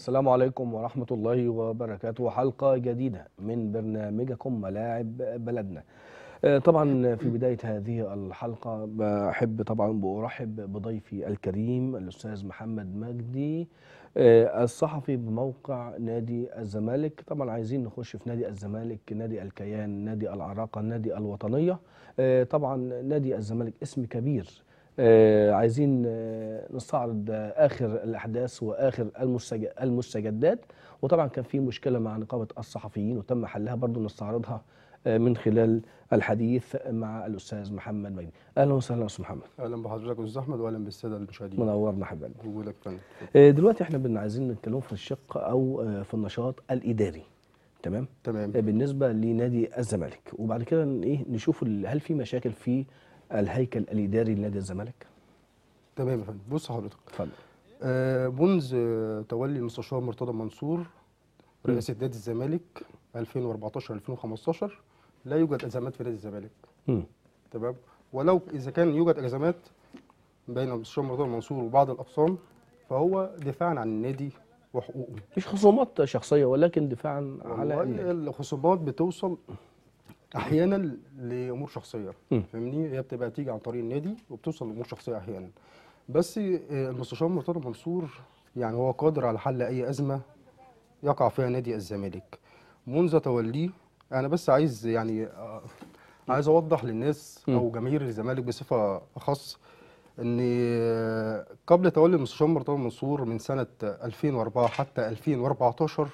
السلام عليكم ورحمة الله وبركاته حلقة جديدة من برنامجكم ملاعب بلدنا آه، طبعا في بداية هذه الحلقة بحب طبعا بأرحب بضيفي الكريم الأستاذ محمد مجدي آه، الصحفي بموقع نادي الزمالك طبعا عايزين نخش في نادي الزمالك نادي الكيان نادي العراقة نادي الوطنية آه، طبعا نادي الزمالك اسم كبير آه، عايزين آه، نستعرض آه، اخر الاحداث واخر المستج- المستجدات وطبعا كان في مشكله مع نقابه الصحفيين وتم حلها برضو نستعرضها آه، من خلال الحديث مع الاستاذ محمد مجدي اهلا وسهلا استاذ محمد اهلا بحضرتك يا استاذ احمد واهلا بالساده المشاهدين منورنا حبيبي وجودك فندم آه، دلوقتي احنا بن عايزين نتكلم في الشق او آه، في النشاط الاداري تمام تمام آه، بالنسبه لنادي الزمالك وبعد كده ن- ايه نشوف ال- هل في مشاكل في الهيكل الاداري لنادي الزمالك تمام يا فندم بص حضرتك اتفضل آه منذ آه، تولي المستشار مرتضى منصور رئاسه نادي الزمالك 2014 2015 لا يوجد ازمات في نادي الزمالك مم. تمام ولو اذا كان يوجد ازمات بين المستشار مرتضى منصور وبعض الاقسام فهو دفاعا عن النادي وحقوقه مش خصومات شخصيه ولكن دفاعا على والله النادي. الخصومات بتوصل احيانا لامور شخصيه مم. فاهمني هي بتبقى تيجي عن طريق النادي وبتوصل لامور شخصيه احيانا بس آه، المستشار مرتضى منصور يعني هو قادر على حل اي ازمه يقع فيها نادي الزمالك منذ توليه انا بس عايز يعني آه، عايز اوضح للناس مم. او جماهير الزمالك بصفه اخص ان آه، قبل تولي المستشار مرتضى منصور من سنه 2004 حتى 2014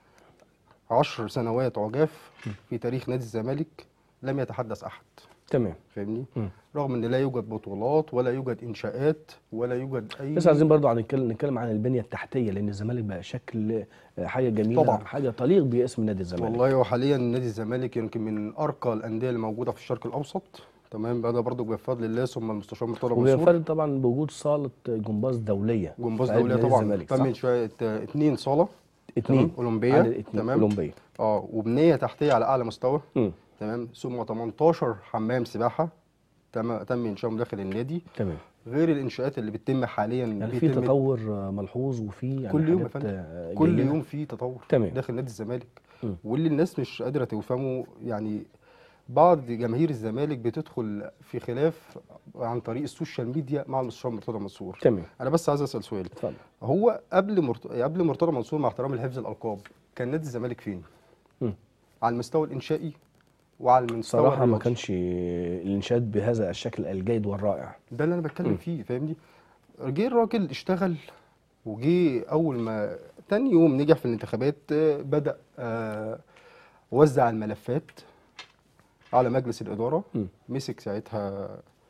عشر سنوات عجاف في تاريخ نادي الزمالك لم يتحدث احد تمام فاهمني مم. رغم ان لا يوجد بطولات ولا يوجد انشاءات ولا يوجد اي بس عايزين برضو عن نتكلم نتكلم عن البنيه التحتيه لان الزمالك بقى شكل آه، حاجه جميله طبعاً. حاجه تليق باسم نادي الزمالك والله وحاليا نادي الزمالك يمكن من ارقى الانديه اللي موجوده في الشرق الاوسط تمام بدا برضو بفضل الله ثم المستشار مرتضى منصور وبينفرد طبعا بوجود صاله جمباز دوليه جمباز في قلب دوليه نادي طبعا الزمالك، تم صح؟ انشاء اتنين صاله اتنين تمام اولمبيه عدد اتنين تمام اولمبيه اه وبنيه تحتيه على اعلى مستوى مم. تمام ثم 18 حمام سباحه تم تم انشائهم داخل النادي تمام غير الانشاءات اللي بتتم حاليا يعني في بيتم تطور آه، ملحوظ وفي يعني كل يوم يا حاجات، فندم. آه، كل جيدة. يوم في تطور تمام. داخل نادي الزمالك مم. واللي الناس مش قادره تفهمه يعني بعض جماهير الزمالك بتدخل في خلاف عن طريق السوشيال ميديا مع المستشار مرتضى منصور تمام انا بس عايز اسال سؤال اتفضل هو قبل مرت... قبل مرتضى منصور مع احترام الحفظ الالقاب كان نادي الزمالك فين مم. على المستوى الانشائي وعلى المستوى صراحه ما الرياضي. كانش الانشاد بهذا الشكل الجيد والرائع ده اللي انا بتكلم مم. فيه فاهمني جه الراجل اشتغل وجه اول ما تاني يوم نجح في الانتخابات آه، بدا آه، وزع الملفات على مجلس الاداره مم. مسك ساعتها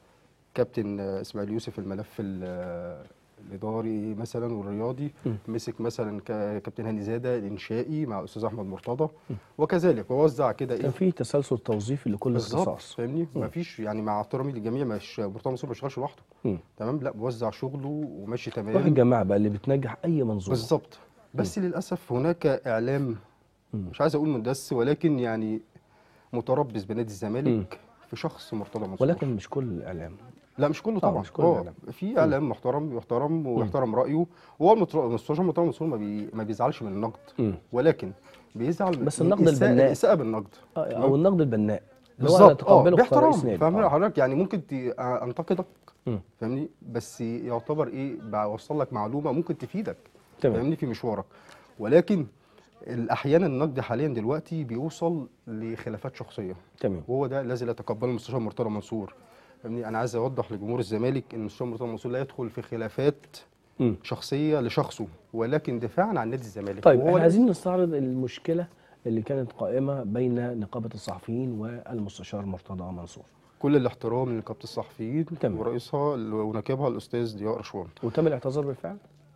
كابتن آه، اسماعيل يوسف الملف ال- آه، الاداري مثلا والرياضي مم. مسك مثلا ك- كابتن هاني زاده الانشائي مع الاستاذ احمد مرتضى وكذلك ووزع كده كان ايه في تسلسل توظيفي لكل بالظبط اختصاص فاهمني مفيش يعني مع احترامي للجميع مش مرتضى منصور ما بيشتغلش لوحده مم. تمام لا بوزع شغله وماشي روح تمام الجماعه بقى اللي بتنجح اي منظومه بالظبط بس للاسف هناك اعلام مم. مش عايز اقول مندس ولكن يعني متربص بنادي الزمالك في شخص مرتضى منصور ولكن مش كل الاعلام لا مش كله آه، طبعا مش كل آه، الإعلام. في اعلام محترم يحترم ويحترم رايه وهو المتر- المستشار مرتضى منصور ما, بي... ما بيزعلش من النقد مم. ولكن بيزعل بس من النقد الإساءة- البناء. الاساءه بالنقد آه، او النقد البناء اللي هو بالظبط اه تقبله باحترام كرئيس نادي. فاهم آه. حضرتك يعني ممكن ت- آه، انتقدك مم. فاهمني بس يعتبر ايه بوصل لك معلومه ممكن تفيدك تمام فاهمني في مشوارك ولكن الاحيان النقد حاليا دلوقتي بيوصل لخلافات شخصيه تمام وهو ده الذي لا يتقبله المستشار مرتضى منصور فاهمني انا عايز اوضح لجمهور الزمالك ان المستشار مرتضى منصور لا يدخل في خلافات مم. شخصيه لشخصه ولكن دفاعا عن نادي الزمالك طيب وهو احنا ده- عايزين نستعرض المشكله اللي كانت قائمه بين نقابه الصحفيين والمستشار مرتضى منصور كل الاحترام لنقابه الصحفيين تمام. ورئيسها وناكبها الاستاذ ضياء رشوان وتم الاعتذار بالفعل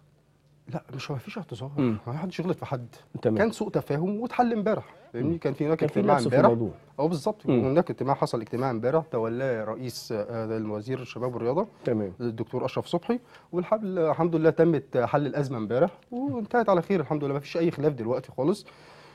لا مش ما فيش اعتذار مم. ما حدش يغلط في حد تمام كان سوء تفاهم واتحل امبارح فاهمني كان في هناك كان في اجتماع لبس في امبارح الموضوع اه بالظبط مم. هناك اجتماع حصل اجتماع امبارح تولاه رئيس آه، الوزير الشباب والرياضه تمام الدكتور اشرف صبحي والحمد الحمد لله تمت حل الازمه امبارح وانتهت على خير الحمد لله ما فيش اي خلاف دلوقتي خالص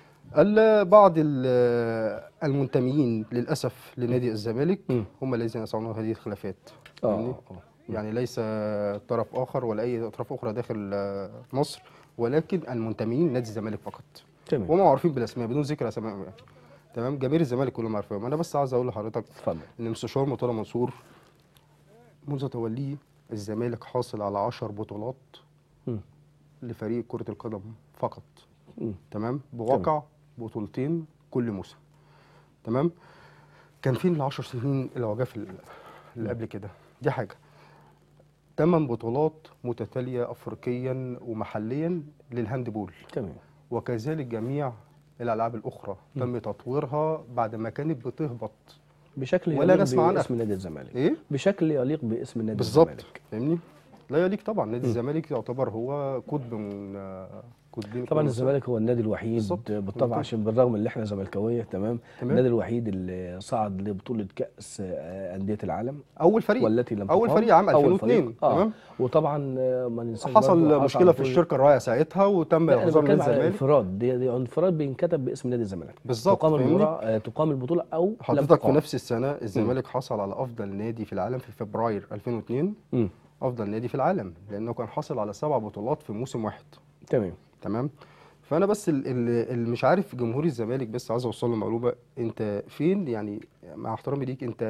ال- بعض ال- المنتمين للاسف لنادي الزمالك مم. هم الذين يصنعون هذه الخلافات اه فاهمني؟ آه. يعني ليس طرف اخر ولا اي اطراف اخرى داخل آه، مصر ولكن المنتمين نادي الزمالك فقط تمام وهم معروفين بالاسماء بدون ذكر اسماء يعني. تمام جماهير الزمالك كلهم عارفينهم انا بس عاوز اقول لحضرتك اتفضل ان مستشار مرتضى منصور منذ توليه الزمالك حاصل على 10 بطولات مم. لفريق كرة القدم فقط مم. تمام بواقع بطولتين كل موسم تمام كان فين العشر سنين العجاف ال- اللي قبل كده دي حاجة ثمان بطولات متتالية أفريقيا ومحليا للهاندبول تمام وكذلك جميع الألعاب الأخرى تم تطويرها بعد ما كانت بتهبط بشكل ولا يليق نسمع عنها. باسم نادي الزمالك إيه؟ بشكل يليق باسم نادي بالظبط الزمالك فاهمني لا يليق طبعا نادي الزمالك يعتبر هو قطب من آه، قطبين طبعا كرة الزمالك هو النادي الوحيد بالظبط. بالطبع بالظبط. عشان بالرغم ان احنا زملكاويه تمام تمام. النادي الوحيد اللي صعد لبطوله كاس آه، انديه العالم اول فريق والتي لم اول تقام. فريق عام أول 2002 فريق. آه. تمام وطبعا آه، ما ننساش حصل برضه مشكله في بطولة- الشركه الراعيه ساعتها وتم لا انا اعتذار نادي بتكلم على الزمالك انفراد دي, دي انفراد بينكتب باسم نادي الزمالك بالظبط، تقام فاهمني؟ المباراه آه، تقام البطوله او لم حضرتك في تقام. نفس السنه الزمالك حصل على افضل نادي في العالم في فبراير 2002 مم. افضل نادي في العالم لانه كان حاصل على سبع بطولات في موسم واحد تمام تمام فانا بس اللي مش عارف جمهور الزمالك بس عايز اوصل له معلومه انت فين يعني مع احترامي ليك انت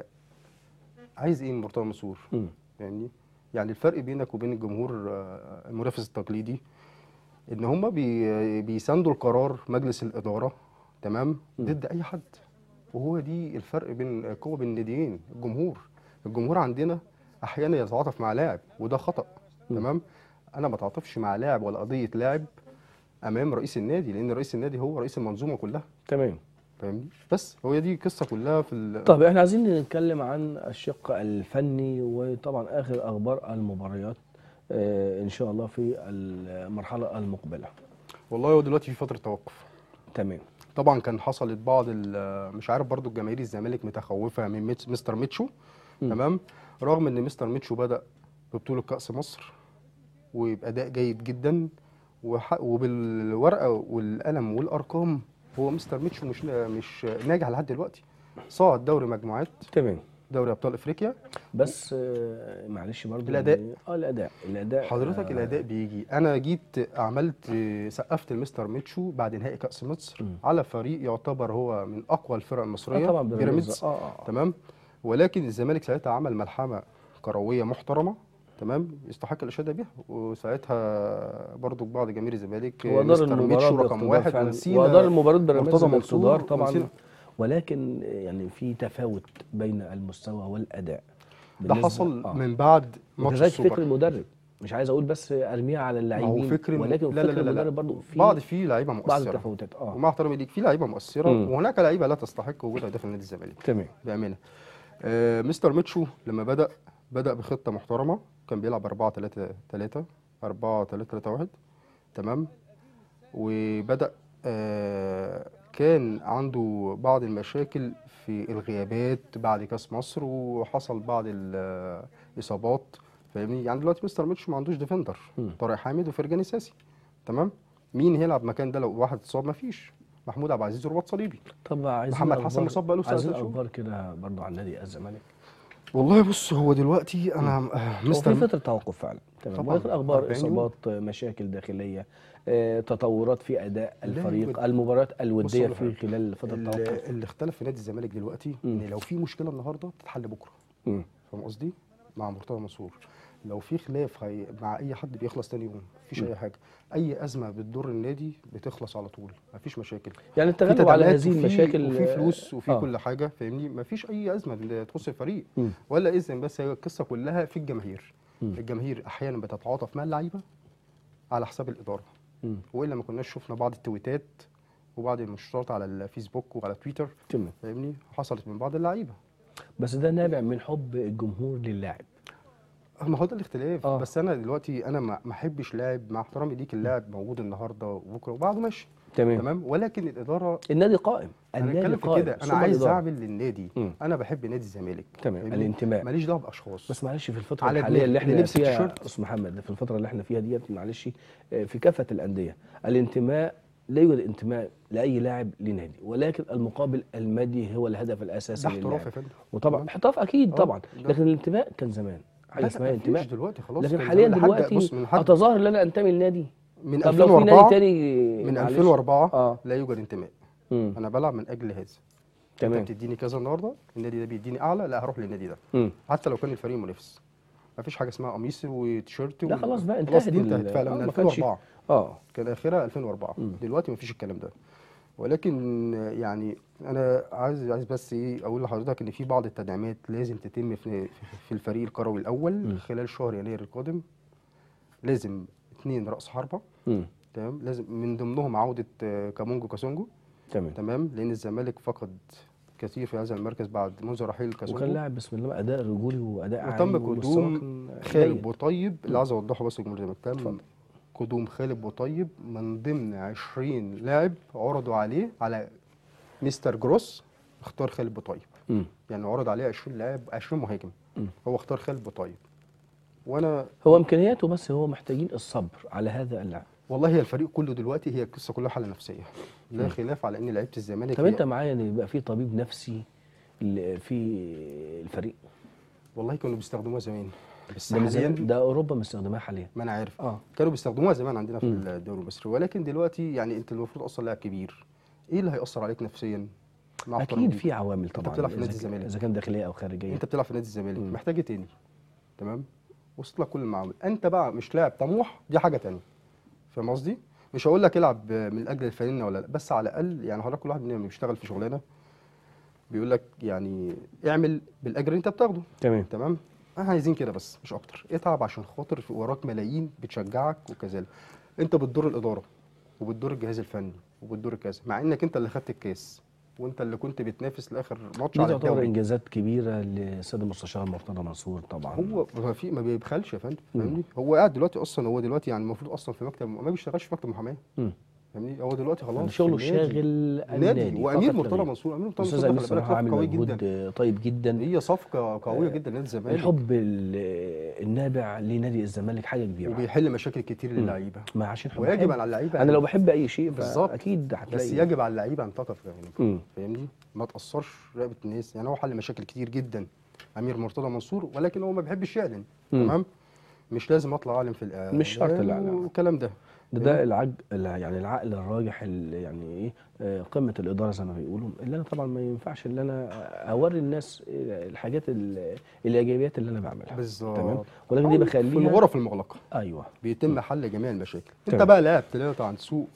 عايز ايه من مرتضى منصور مم. يعني يعني الفرق بينك وبين الجمهور آه، المنافس التقليدي ان هم بي بيساندوا القرار مجلس الاداره تمام ضد اي حد وهو دي الفرق بين قوه بين الناديين الجمهور الجمهور عندنا احيانا يتعاطف مع لاعب وده خطا تمام انا ما اتعاطفش مع لاعب ولا قضيه لاعب امام رئيس النادي لان رئيس النادي هو رئيس المنظومه كلها تمام فاهمني بس هو دي القصه كلها في ال- طب احنا عايزين نتكلم عن الشق الفني وطبعا اخر اخبار المباريات آه، ان شاء الله في المرحله المقبله والله هو دلوقتي في فتره توقف تمام طبعا كان حصلت بعض ال- مش عارف برضو الجماهير الزمالك متخوفه من ميت- مستر ميتشو مم. تمام رغم ان مستر ميتشو بدا ببطوله كاس مصر وباداء جيد جدا وح- وبالورقه والقلم والارقام هو مستر ميتشو مش مش ناجح لحد دلوقتي صعد دوري مجموعات تمام دوري ابطال افريقيا بس آه، معلش برضو الأداء. يعني- اه الاداء الاداء حضرتك آه، الاداء بيجي انا جيت عملت سقفت المستر ميتشو بعد نهائي كاس مصر مم. على فريق يعتبر هو من اقوى الفرق المصريه آه طبعا بيراميدز اه اه تمام ولكن الزمالك ساعتها عمل ملحمه كرويه محترمه تمام يستحق الاشاده بها وساعتها برضو بعض جماهير الزمالك هو دار مستر المباراه ميتشو رقم باقتدار واحد فعلا ونسينا ودار المباراه بيراميدز مرتضى منصور باقتدار طبعا ونسينا- ولكن يعني في تفاوت بين المستوى والاداء ده بالنسبة- حصل آه. من بعد ماتش وكذلك فكر السوبر المدرب مش عايز اقول بس ارميها على ما هو اللاعبين فكر ولكن لا لا فكر لا لا, المدرب لا. برضه في بعض فيه لعيبه بعض مؤثره التفاوتات اه ومع احترامي ليك في لعيبه مؤثره مم. وهناك لعيبه لا تستحق وجودها داخل نادي الزمالك تمام بامانه آه مستر ميتشو لما بدا بدا بخطه محترمه كان بيلعب 4 3 3 4 3 3 1 تمام وبدا آه كان عنده بعض المشاكل في الغيابات بعد كاس مصر وحصل بعض الاصابات فاهمني يعني دلوقتي مستر ميتشو ما عندوش ديفندر مم. طارق حامد وفرجاني ساسي تمام مين هيلعب مكان ده لو واحد اتصاب ما فيش محمود عبد العزيز رباط صليبي طب عايزين محمد حسن أخبار- مصاب بقاله عايزين سنتين شهور. اخبار كده برضه عن نادي الزمالك والله بص هو دلوقتي انا آه، هو في مستر فتره توقف فعلا تمام طبعاً، ولكن اخبار 40 يوم. اصابات آه، مشاكل داخليه آه، تطورات في اداء لا، الفريق يوجد. المباريات الوديه أقول في لك خلال فتره التوقف اللي اللي اختلف في نادي الزمالك دلوقتي مم. ان لو في مشكله النهارده تتحل بكره مم. فاهم قصدي مع مرتضى منصور لو في خلاف هي... مع اي حد بيخلص تاني يوم مفيش اي حاجه اي ازمه بتضر النادي بتخلص على طول مفيش مشاكل يعني في التغلب على تدعيمات هذه وفي- المشاكل وفي فلوس وفي آه. كل حاجه فاهمني مفيش اي ازمه تخص الفريق مم. ولا اذن بس هي القصه كلها في الجماهير مم. الجماهير احيانا بتتعاطف مع اللعيبه على حساب الاداره مم. والا ما كناش شفنا بعض التويتات وبعض المنشورات على الفيسبوك وعلى تويتر تمام فاهمني حصلت من بعض اللعيبه بس ده نابع من حب الجمهور للاعب ما هو ده الاختلاف آه. بس انا دلوقتي انا ما ما احبش لاعب مع احترامي ليك اللاعب موجود النهارده وبكره وبعده ماشي تمام تمام ولكن الاداره النادي قائم انا النادي بتكلم في قائم كده انا ثم عايز الإدارة. اعمل للنادي مم. انا بحب نادي الزمالك تمام فاهمني؟ الانتماء ماليش دعوه باشخاص بس معلش في الفترة على الحالية دماغي. اللي احنا اللي لبس فيها التيشيرت. استاذ محمد في الفترة اللي احنا فيها ديت معلش آه، في كافة الأندية الانتماء لا يوجد انتماء لأي لاعب لنادي ولكن المقابل المادي هو الهدف الأساسي ده احتراف يا للاعب فندم وطبعا تمام؟ احتراف أكيد آه، طبعا ده- لكن الانتماء كان زمان حاجة لا، اسمها مفيش انتماء دلوقتي خلاص لكن كان حاليا زمان لحد- دلوقتي بص من حد أتظاهر ان أنا أنتمي لنادي من طب لو في نادي 2004 تاني من معلش. 2004 اه لا يوجد انتماء مم. انا بلعب من اجل هذا تمام انت بتديني كذا النهارده النادي ده بيديني اعلى لا هروح للنادي ده مم. حتى لو كان الفريق منافس مفيش حاجه اسمها قميص وتيشيرت لا و- خلاص بقى خلاص انتهت دي ال- انتهت فعلا آه، من ما كانش- 2004 اه كان اخرها 2004 مم. دلوقتي مفيش الكلام ده ولكن يعني انا عايز عايز بس ايه اقول لحضرتك ان في بعض التدعيمات لازم تتم في في الفريق الكروي الاول مم. خلال شهر يناير القادم لازم اثنين راس حربه مم. تمام لازم من ضمنهم عوده آه، كامونجو كاسونجو تمام تمام لان الزمالك فقد كثير في هذا المركز بعد منذ رحيل وكان كاسونجو لاعب بسم الله اداء رجولي واداء عالي وتم ومستواه قدوم كان خالد جيد. بوطيب اللي عايز اوضحه بس لجمهور الزمالك تم اتفضل. قدوم خالد بوطيب من ضمن 20 لاعب عرضوا عليه على مستر جروس اختار خالد بوطيب مم. يعني عرض عليه 20 لاعب 20 مهاجم مم. هو اختار خالد بوطيب وانا هو امكانياته بس هو محتاجين الصبر على هذا اللاعب والله هي الفريق كله دلوقتي هي القصه كلها حاله نفسيه لا خلاف على ان لعيبه الزمالك طب هي- انت معايا ان يبقى في طبيب نفسي ل- في الفريق والله كانوا بيستخدموها زمان بس ده من حاليا زمان ده اوروبا مستخدماها حاليا ما انا عارف اه كانوا بيستخدموها زمان عندنا في مم. الدوري المصري ولكن دلوقتي يعني انت المفروض اصلا لاعب كبير ايه اللي هيأثر عليك نفسيا مع احترامي اكيد ليك؟ في عوامل طبعا بتلعب في إذا نادي كان- الزمالك. اذا كان داخليه او خارجيه انت بتلعب في نادي الزمالك مم. محتاج ايه تاني تمام وصلت لك كل المعامل انت بقى مش لاعب طموح دي حاجه تانية فاهم قصدي مش هقول لك العب من اجل الفانله ولا لا بس على الاقل يعني حضرتك كل واحد مننا لما بيشتغل في شغلانه بيقول لك يعني اعمل بالاجر اللي انت بتاخده تمام تمام احنا عايزين كده بس مش اكتر اتعب عشان خاطر في وراك ملايين بتشجعك وكذلك انت بتضر الاداره وبتضر الجهاز الفني وبتضر كذا مع انك انت اللي خدت الكاس وانت اللي كنت بتنافس لاخر ماتش دي على تعتبر الدوري انجازات كبيره للسيد المستشار مرتضى منصور طبعا هو ما في ما بيبخلش يا فندم مم. فاهمني هو قاعد دلوقتي اصلا هو دلوقتي يعني المفروض اصلا في مكتب ما بيشتغلش في مكتب محاماه مم. فاهمني هو دلوقتي خلاص يعني في شغله النادي. شاغل نادي النادي وامير فقط لا مرتضى غير. منصور امير مرتضى الاستاذ منصور امير ده خلي بالك صراحه صفقة عامل قوي جدا مجهود طيب جدا هي صفقه قويه جدا لنادي الزمالك الحب ال- النابع لنادي الزمالك حاجه كبيره وبيحل مشاكل كتير مم. للعيبه ما عشان حب ويجب بحب. على اللعيبه انا أن- لو بحب اي شيء بالظبط. فاكيد بس هتلاقي يجب على اللعيبه ان تقف يعني مم. فاهمني ما تاثرش رقبه الناس يعني هو حل مشاكل كتير جدا امير مرتضى منصور ولكن هو ما بيحبش يعلن مم. تمام مش لازم اطلع اعلن في الاعلان مش شرط الإعلان. والكلام ده ده ده العج... الع- يعني العقل الراجح اللي يعني ايه آه، قمه الاداره زي ما بيقولوا اللي انا طبعا ما ينفعش اللي انا اوري الناس الحاجات ال- الايجابيات اللي انا بعملها بالظبط تمام ولكن دي في بخليها الغرف المغلقه ايوه بيتم حل جميع المشاكل انت تمام. بقى لاعب طلعت عن سوق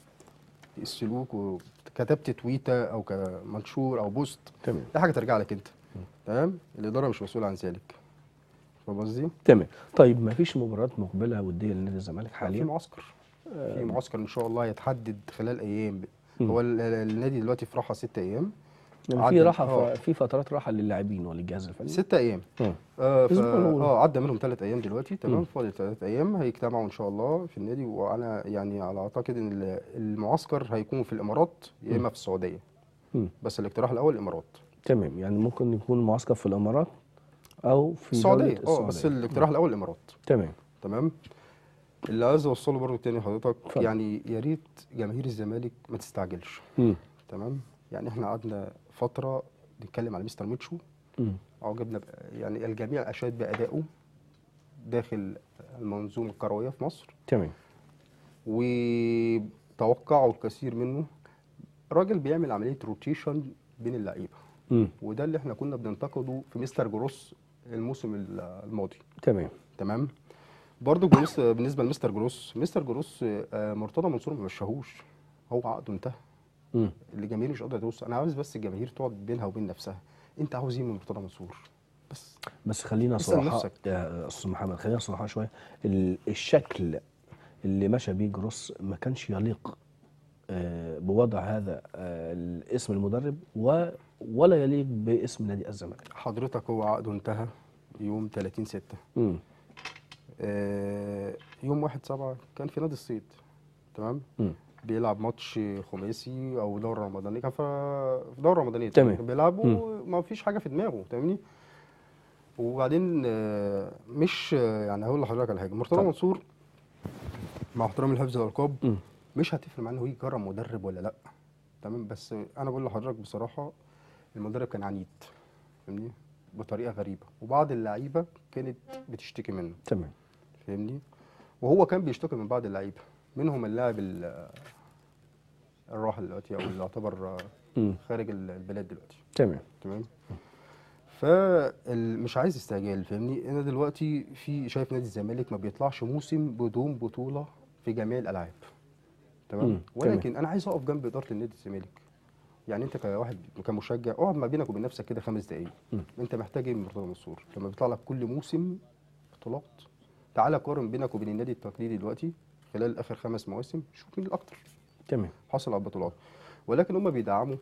السلوك وكتبت تويته او كمنشور او بوست تمام دي حاجه ترجع لك انت تمام الاداره مش مسؤوله عن ذلك فاهم قصدي؟ تمام طيب ما فيش مباريات مقبله وديه لنادي الزمالك في حاليا معسكر في معسكر ان شاء الله يتحدد خلال ايام مم. هو ال- ال- النادي دلوقتي في راحه ست ايام يعني عدى- في راحه آه. ف... في فترات راحه للاعبين وللجهاز الفني ست ايام مم. آه ف... أسبوع الأول. اه عدى منهم ثلاث ايام دلوقتي مم. تمام فاضل ثلاث ايام هيجتمعوا ان شاء الله في النادي وانا يعني على اعتقد ان ال- المعسكر هيكون في الامارات يا اما في السعوديه مم. بس الاقتراح الاول الامارات تمام يعني ممكن يكون معسكر في الامارات او في السعوديه دولة اه بس الاقتراح الاول الامارات تمام تمام اللي عايز اوصله برضو تاني لحضرتك اتفضل. يعني يا ريت جماهير الزمالك ما تستعجلش مم. تمام يعني احنا قعدنا فتره نتكلم على مستر ميتشو مم. عجبنا ب- يعني الجميع اشاد بادائه داخل المنظومه الكرويه في مصر تمام وتوقعوا الكثير منه راجل بيعمل عمليه روتيشن بين اللعيبه مم. وده اللي احنا كنا بننتقده في مستر جروس الموسم ال- الماضي تمام تمام برضو بالنسبه بالنسبه لمستر جروس مستر جروس آه، مرتضى منصور ما مشاهوش هو عقده انتهى مم. الجماهير مش قادره توصل انا عاوز بس الجماهير تقعد بينها وبين نفسها انت عاوز ايه من مرتضى منصور بس بس خلينا اسأل صراحه نفسك. يا استاذ محمد خلينا صراحه شويه ال- الشكل اللي مشى بيه جروس ما كانش يليق آه، بوضع هذا آه، الاسم المدرب و ولا يليق باسم نادي الزمالك حضرتك هو عقده انتهى يوم 30 6 مم. آه، يوم 1 7 كان في نادي الصيد تمام مم. بيلعب ماتش خماسي او دوره رمضانيه كان في في دوره رمضانيه تمام. كان بيلعب وما فيش حاجه في دماغه فاهمني وبعدين آه، مش آه، يعني هقول لحضرتك على حاجه مرتضى طبعا. منصور مع احترامي لحفظ الالقاب مم. مش هتفرق معاه انه يجرب مدرب ولا لا تمام بس انا بقول لحضرتك بصراحه المدرب كان عنيد فاهمني بطريقه غريبه وبعض اللعيبه كانت بتشتكي منه تمام فاهمني وهو كان بيشتكي من بعض اللعيبه منهم اللاعب ال- الراحل دلوقتي او اللي يعتبر مم. خارج ال- البلاد دلوقتي تمام تمام فمش عايز استعجال فاهمني انا دلوقتي في شايف نادي الزمالك ما بيطلعش موسم بدون بطوله في جميع الالعاب تمام مم، ولكن انا عايز اقف جنب اداره النادي الزمالك يعني انت كواحد كمشجع اقعد ما بينك وبين نفسك كده خمس دقايق مم. انت محتاج ايه من مرتضى منصور لما بيطلع لك كل موسم بطولات تعالى قارن بينك وبين النادي التقليدي دلوقتي خلال اخر خمس مواسم شوف مين الاكتر تمام حصل على البطولات ولكن هم بيدعموا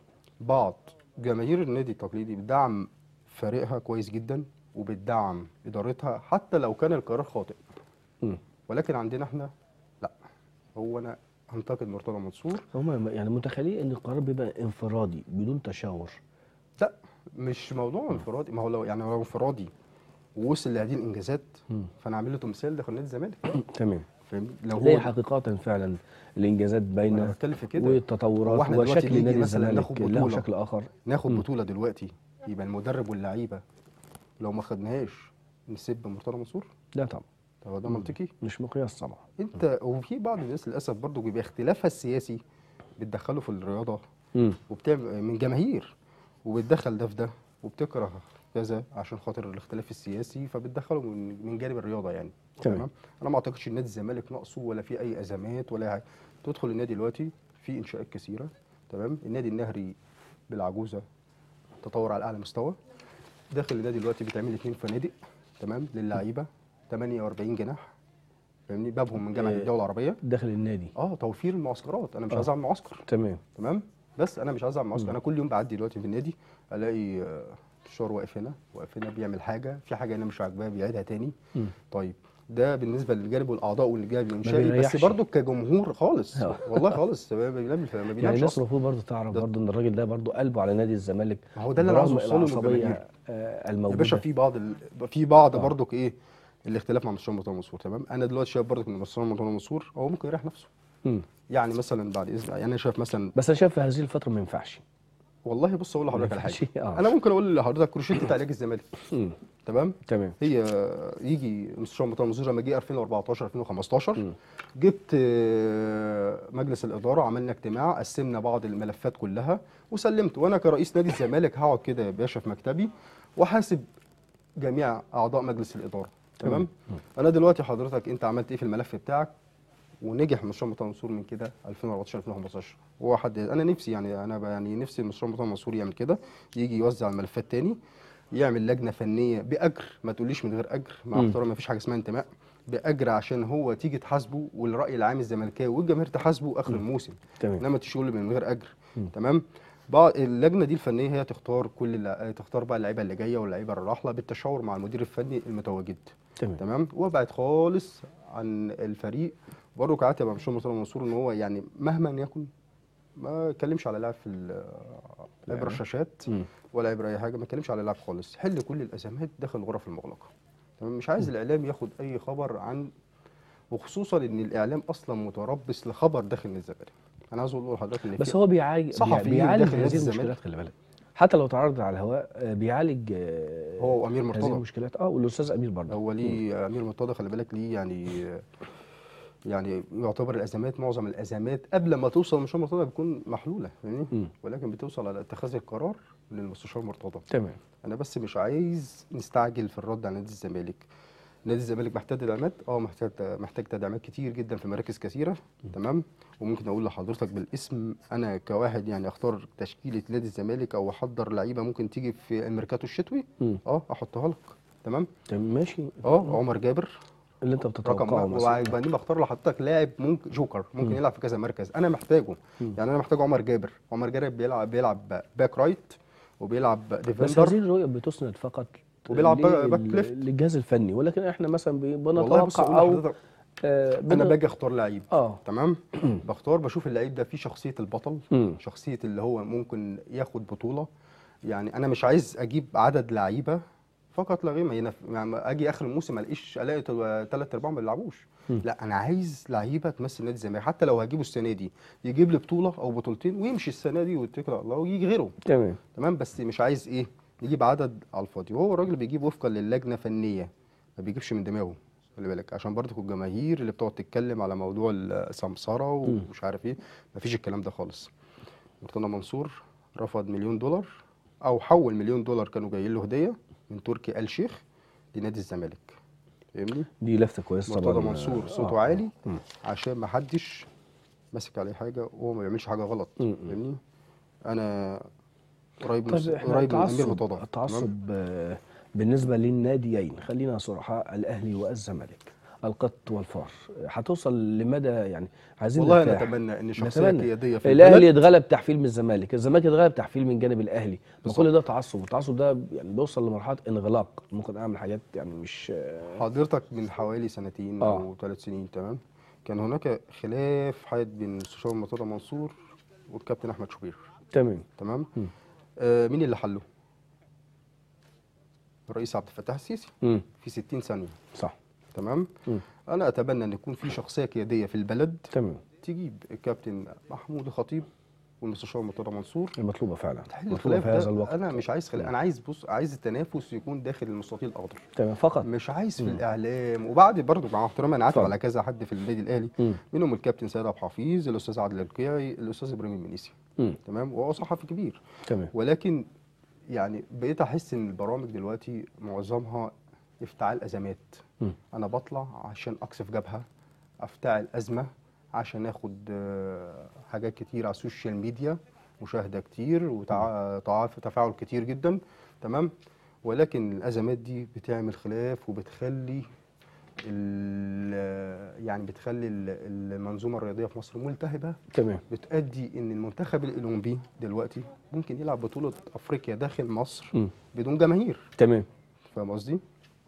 بعض جماهير النادي التقليدي بتدعم فريقها كويس جدا وبتدعم ادارتها حتى لو كان القرار خاطئ مم. ولكن عندنا احنا لا هو انا هنتقد مرتضى منصور هم يعني متخيلين ان القرار بيبقى انفرادي بدون تشاور لا مش موضوع انفرادي ما هو لو يعني لو انفرادي ووصل لهذه الانجازات مم. فانا اعمل له تمثال داخل نادي الزمالك تمام فاهمني لو زي هو حقيقة فعلا الانجازات انا باينه بتكلم في كده هو والتطورات احنا دلوقتي وشكل نيجي نادي مثلا الزمالك ناخد له بطولة. شكل اخر ناخد مم. بطوله دلوقتي يبقى المدرب واللعيبه لو ما خدناهاش نسب مرتضى منصور لا طبعا طب هو ده مم. منطقي مش مقياس طبعا انت وفي بعض الناس للاسف برضو بيبقى اختلافها السياسي بتدخله في الرياضه مم. وبتعمل من جماهير وبتدخل ده في ده وبتكره كذا عشان خاطر الاختلاف السياسي فبتدخله من من جانب الرياضه يعني تمام. انا ما اعتقدش ان نادي الزمالك ناقصه ولا في اي ازمات ولا أي حاجه تدخل النادي دلوقتي في انشاءات كثيره تمام النادي النهري بالعجوزه تطور على اعلى مستوى داخل النادي دلوقتي بيتعمل اثنين فنادق تمام للعيبه 48 جناح فاهمني بابهم من جامعه إيه. الدول العربيه داخل النادي اه توفير المعسكرات انا مش آه. عايز اعمل معسكر تمام تمام بس انا مش عايز اعمل معسكر مم. انا كل يوم بعدي دلوقتي في النادي الاقي آه، كشار واقف هنا واقف هنا بيعمل حاجه في حاجه انا مش عاجباه بيعيدها تاني مم. طيب ده بالنسبه للجانب والاعضاء والجانب الانشائي بس بيريحش. برضه كجمهور خالص آه. والله خالص ما بينامش ما يعني بينامش الناس أصلاً. المفروض برضه تعرف ده- برضه ان الراجل ده برضه قلبه على نادي الزمالك ما هو ده اللي انا عاوز برغم اوصله العصبية، للجماهير آه، يا الموجوده باشا في بعض ال... في بعض آه. برضك ايه الاختلاف مع مستشار مرتضى منصور تمام انا دلوقتي شايف برضك ان مستشار مرتضى منصور هو ممكن يريح نفسه مم. يعني مثلا بعد اذن يعني انا شايف مثلا بس انا شايف في هذه الفتره ما ينفعش والله بص اقول لحضرتك على ما حاجه ينفعش، آه. انا ممكن اقول لحضرتك روشته علاج الزمالك مم. تمام تمام هي يجي مستشار مرتضى منصور لما جه 2014 2015 مم. جبت آه، مجلس الاداره عملنا اجتماع قسمنا بعض الملفات كلها وسلمت وانا كرئيس نادي الزمالك هقعد كده يا باشا في مكتبي واحاسب جميع اعضاء مجلس الاداره تمام انا دلوقتي حضرتك انت عملت ايه في الملف بتاعك ونجح مستشار مرتضى منصور من كده 2014 2015 هو حد انا نفسي يعني انا ب- يعني نفسي المستشار مرتضى منصور يعمل كده يجي يوزع الملفات تاني يعمل لجنه فنيه باجر ما تقوليش من غير اجر مع مم. احترام ما فيش حاجه اسمها انتماء باجر عشان هو تيجي تحاسبه والراي العام الزملكاوي والجماهير تحاسبه اخر مم. الموسم تمام انما تشغل من غير اجر مم. تمام بعض اللجنه دي الفنيه هي تختار كل اللع- تختار بقى اللعيبه اللي جايه واللعيبه الراحله بالتشاور مع المدير الفني المتواجد تمام تمام وابعد خالص عن الفريق برضه كعادة يبقى مشروع مرتضى منصور ان هو يعني مهما يكن ما يتكلمش على لاعب في ال- عبر يعني. الشاشات مم. ولا عبر اي حاجه ما يتكلمش على لاعب خالص حل كل الازمات داخل الغرف المغلقه تمام مش عايز الاعلام ياخد اي خبر عن وخصوصا ان الاعلام اصلا متربص لخبر داخل الزمالك انا عايز اقول لحضرتك ان بس في- هو بيعالج صحفيين بيعالج داخل نادي هذه الزمالك. المشكلات خلي بالك حتى لو تعرض على الهواء آه، بيعالج آه، هو امير هذه مرتضى المشكلات اه والاستاذ امير برضه هو ليه امير مرتضى خلي بالك ليه يعني يعني يعتبر الازمات معظم الازمات قبل ما توصل لمستشار مرتضى بتكون محلوله فاهمني مم. ولكن بتوصل على اتخاذ القرار للمستشار مرتضى تمام انا بس مش عايز نستعجل في الرد على نادي الزمالك نادي الزمالك محتاج تدعيمات اه محتاج محتاج تدعيمات كتير جدا في مراكز كثيره تمام وممكن اقول لحضرتك بالاسم انا كواحد يعني اختار تشكيله نادي الزمالك او احضر لعيبه ممكن تيجي في الميركاتو الشتوي مم. اه احطها لك تمام تمام ماشي اه عمر جابر اللي انت رقم بتتوقعه واحد مثلا وبعدين بختار لحضرتك لاعب ممكن جوكر ممكن مم. يلعب في كذا مركز انا محتاجه مم. يعني انا محتاج عمر جابر عمر جابر بيلعب بيلعب باك رايت وبيلعب بس ديفندر هذه الرؤيه بتسند فقط وبيلعب لل- باك ليفت. للجهاز الفني ولكن احنا مثلا بي- والله بص بنتوقع اقول او لحضرتك آه انا بن- باجي اختار لعيب اه تمام بختار بشوف اللعيب ده فيه شخصيه البطل مم. شخصيه اللي هو ممكن ياخد بطوله يعني انا مش عايز اجيب عدد لعيبه فقط لا غير ما ينف... يعني اجي اخر الموسم ما الاقيش الاقي ثلاث ارباع ما بيلعبوش مم. لا انا عايز لعيبه تمثل نادي الزمالك حتى لو هجيبه السنه دي يجيب لي بطوله او بطولتين ويمشي السنه دي ويتكل على الله ويجي غيره تمام تمام بس مش عايز ايه نجيب عدد على الفاضي وهو الراجل بيجيب وفقا للجنه فنيه ما بيجيبش من دماغه خلي بالك عشان برضه الجماهير اللي بتقعد تتكلم على موضوع السمسره ومش عارف ايه مفيش الكلام ده خالص مرتضى منصور رفض مليون دولار او حول مليون دولار كانوا جايين له هديه من تركي آل شيخ لنادي الزمالك فاهمني دي لفته كويسه طبعا مرتضى منصور صوته آه. عالي مم. عشان ما حدش ماسك عليه حاجه وهو ما بيعملش حاجه غلط مم. فاهمني انا قريب من طيب احنا قريب من الامير التعصب مرتضى تمام؟ التعصب آه، بالنسبه للناديين خلينا صراحه الاهلي والزمالك القط والفار هتوصل لمدى يعني عايزين والله انا نرتاح. اتمنى ان شخصيه نتمنى. قياديه في الاهلي البلد يتغلب تحفيل من الزمالك الزمالك يتغلب تحفيل من جانب الاهلي ما بالظبط. كل ده تعصب والتعصب ده يعني بيوصل لمرحله انغلاق ممكن اعمل حاجات يعني مش حضرتك من حوالي سنتين آه. او ثلاث سنين تمام كان هناك خلاف حاد بين المستشار مرتضى منصور والكابتن احمد شوبير تمام تمام مم. آه مين اللي حله الرئيس عبد الفتاح السيسي امم في 60 ثانيه صح تمام مم. انا اتمنى ان يكون في شخصيه قياديه في البلد تمام تجيب الكابتن محمود الخطيب والمستشار مرتضى منصور المطلوبه فعلا تحل مطلوبه الخلاف في هذا ده الوقت انا مش عايز خلاف انا عايز بص عايز التنافس يكون داخل المستطيل الاخضر تمام فقط مش عايز في مم. الاعلام وبعد برضه مع احترامي انا عارف اتفضل. على كذا حد في النادي الاهلي مم. منهم الكابتن سيد عبد الحفيظ الاستاذ عادل القيعي الاستاذ ابراهيم المنيسي مم. تمام وهو صحفي كبير تمام ولكن يعني بقيت احس ان البرامج دلوقتي معظمها افتعال ازمات مم. انا بطلع عشان اقصف جبهه افتعل ازمه عشان اخد آه، حاجات كتير على السوشيال ميديا مشاهده كتير وتفاعل كتير جدا تمام ولكن الازمات دي بتعمل خلاف وبتخلي ال- يعني بتخلي ال- المنظومه الرياضيه في مصر ملتهبه تمام بتؤدي ان المنتخب الاولمبي دلوقتي ممكن يلعب بطوله افريقيا داخل مصر مم. بدون جماهير تمام فاهم قصدي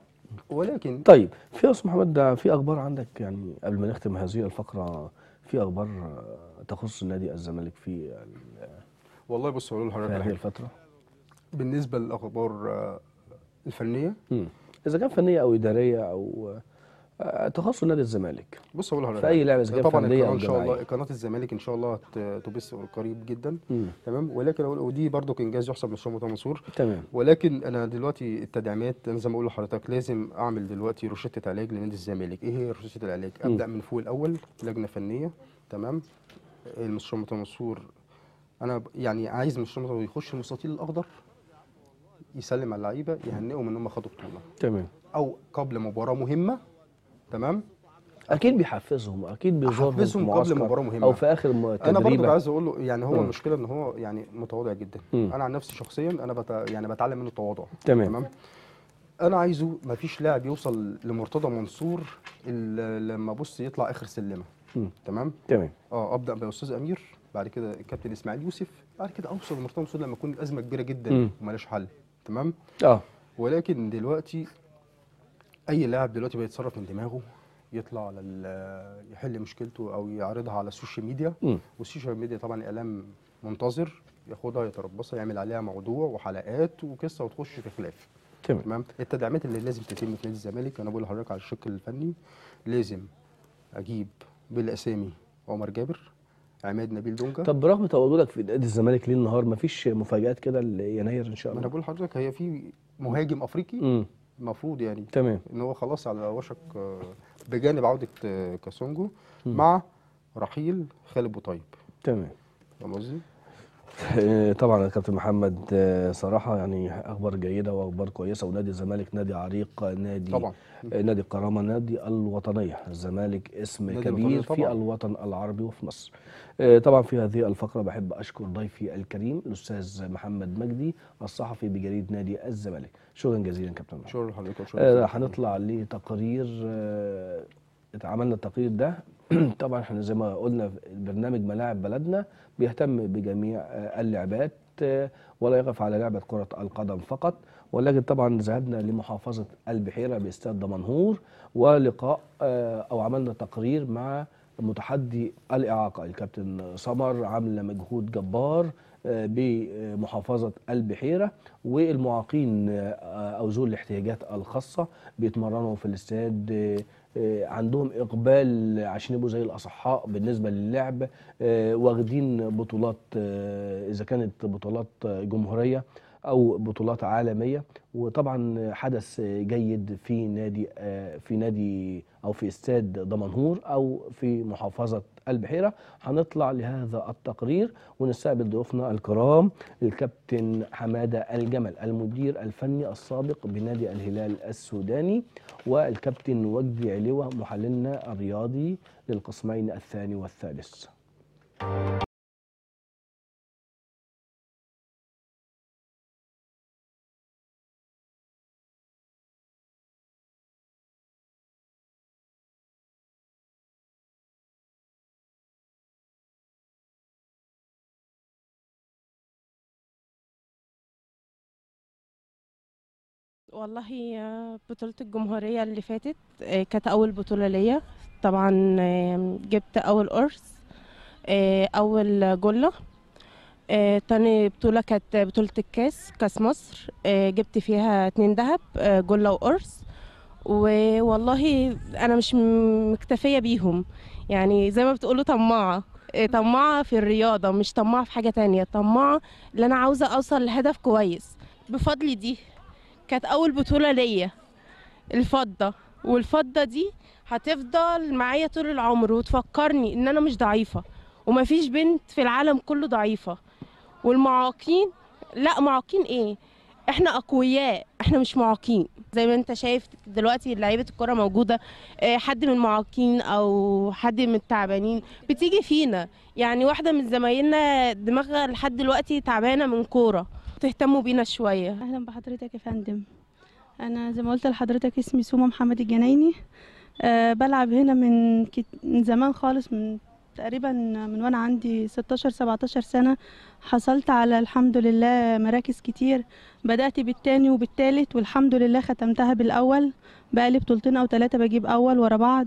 ولكن طيب في يا استاذ محمد ده في اخبار عندك يعني قبل ما نختم هذه الفقره في اخبار آه، تخص نادي الزمالك في ال- والله بص هقول في لحضرتك على هذه حاجة. الفتره بالنسبه للاخبار آه، الفنيه مم. اذا كان فنيه او اداريه او آه، تخص نادي الزمالك بص هقول لحضرتك في اي لعبه اذا كان طبعا فرديه القناه او ان شاء الله جماعيه قناه الزمالك ان شاء الله هت- تبث قريب جدا مم. تمام ولكن أقول- ودي برضو انجاز يحسب للشام مرتضى منصور تمام ولكن انا دلوقتي التدعيمات انا زي ما اقول لحضرتك لازم اعمل دلوقتي روشته علاج لنادي الزمالك ايه هي روشته العلاج مم. ابدا من فوق الاول لجنه فنيه تمام المستشار مرتضى منصور انا ب- يعني عايز المستشار مرتضى يخش المستطيل الاخضر يسلم على اللعيبه يهنئهم ان هم خدوا بطوله تمام او قبل مباراه مهمه تمام اكيد بيحفزهم اكيد بيزورهم في أحفزهم قبل معسكر مباراة مهمة. او في اخر م- انا برضو تدريبه عايز اقول له يعني هو مم. المشكله ان هو يعني متواضع جدا مم. انا عن نفسي شخصيا انا بت... يعني بتعلم منه التواضع تمام. تمام انا عايزه ما فيش لاعب يوصل لمرتضى منصور الا لما بص يطلع اخر سلمه مم. تمام تمام اه ابدا باستاذ امير بعد كده الكابتن اسماعيل يوسف بعد كده اوصل لمرتضى منصور لما تكون الازمه كبيره جدا مم. ومالهاش حل تمام اه ولكن دلوقتي اي لاعب دلوقتي بيتصرف من دماغه يطلع على ال- يحل مشكلته او يعرضها على السوشيال ميديا مم. والسوشيال ميديا طبعا اعلام منتظر ياخدها يتربصها يعمل عليها موضوع وحلقات وقصه وتخش في خلاف تمام تمام التدعيمات اللي لازم تتم في نادي الزمالك انا بقول لحضرتك على الشق الفني لازم اجيب بالاسامي عمر جابر عماد نبيل دونجا طب برغم تواجدك في نادي الزمالك ليل نهار مفيش مفاجآت كده ليناير ان شاء ما انا الله بقول لحضرتك هي في مهاجم افريقي امم المفروض يعني تمام ان هو خلاص على وشك آه، بجانب عوده آه، كاسونجو مم. مع رحيل خالد بوطيب تمام فاهم قصدي؟ آه، طبعا يا كابتن محمد آه، صراحه يعني اخبار جيده واخبار كويسه ونادي الزمالك نادي عريق نادي طبعا آه، نادي الكرامه نادي الوطنيه الزمالك اسم نادي كبير الوطنية في طبعاً. الوطن العربي وفي مصر آه، طبعا في هذه الفقره بحب اشكر ضيفي الكريم الاستاذ محمد مجدي الصحفي بجريده نادي الزمالك شكرا جزيلا كابتن محمد شكرا لحضرتك وشكرا آه، لحضرتك. هنطلع لتقرير آه، اتعملنا التقرير ده طبعا احنا زي ما قلنا في البرنامج ملاعب بلدنا بيهتم بجميع آه، اللعبات آه، ولا يقف على لعبة كرة القدم فقط ولكن طبعا ذهبنا لمحافظة البحيرة باستاد دمنهور ولقاء آه، أو عملنا تقرير مع متحدي الإعاقة الكابتن سمر عامل مجهود جبار آه، بمحافظة البحيرة والمعاقين آه، أو ذوي الاحتياجات الخاصة بيتمرنوا في الاستاد آه، آه، عندهم إقبال عشان يبقوا زي الأصحاء بالنسبة للعب آه، واخدين بطولات آه، إذا كانت بطولات آه، جمهورية او بطولات عالميه وطبعا حدث جيد في نادي آه، في نادي او في استاد دمنهور او في محافظه البحيره هنطلع لهذا التقرير ونستقبل ضيوفنا الكرام الكابتن حماده الجمل المدير الفني السابق بنادي الهلال السوداني والكابتن وجدي علوه محللنا الرياضي للقسمين الثاني والثالث والله آه، بطولة الجمهورية اللي فاتت آه، كانت أول بطولة ليا طبعا آه، جبت أول قرص آه، أول جلة آه، تاني بطولة كانت بطولة الكاس كاس مصر آه، جبت فيها اتنين دهب آه، جلة وقرص والله أنا مش م- مكتفية بيهم يعني زي ما بتقولوا طماعة آه، طماعة في الرياضة مش طماعة في حاجة تانية طماعة اللي أنا عاوزة أوصل لهدف كويس بفضل دي كانت اول بطوله ليا الفضه والفضه دي هتفضل معايا طول العمر وتفكرني ان انا مش ضعيفه ومفيش بنت في العالم كله ضعيفه والمعاقين لا معاقين ايه احنا اقوياء احنا مش معاقين زي ما انت شايف دلوقتي لعيبه الكره موجوده آه، حد من المعاقين او حد من التعبانين بتيجي فينا يعني واحده من زمايلنا دماغها لحد دلوقتي تعبانه من كوره تهتموا بينا شويه اهلا بحضرتك يا فندم انا زي ما قلت لحضرتك اسمي سومة محمد الجنايني أه بلعب هنا من, كت... من زمان خالص من تقريبا من وانا عندي 16 17 سنة حصلت على الحمد لله مراكز كتير بدأت بالتاني وبالتالت والحمد لله ختمتها بالأول بقالي بطولتين أو ثلاثة بجيب أول ورا بعض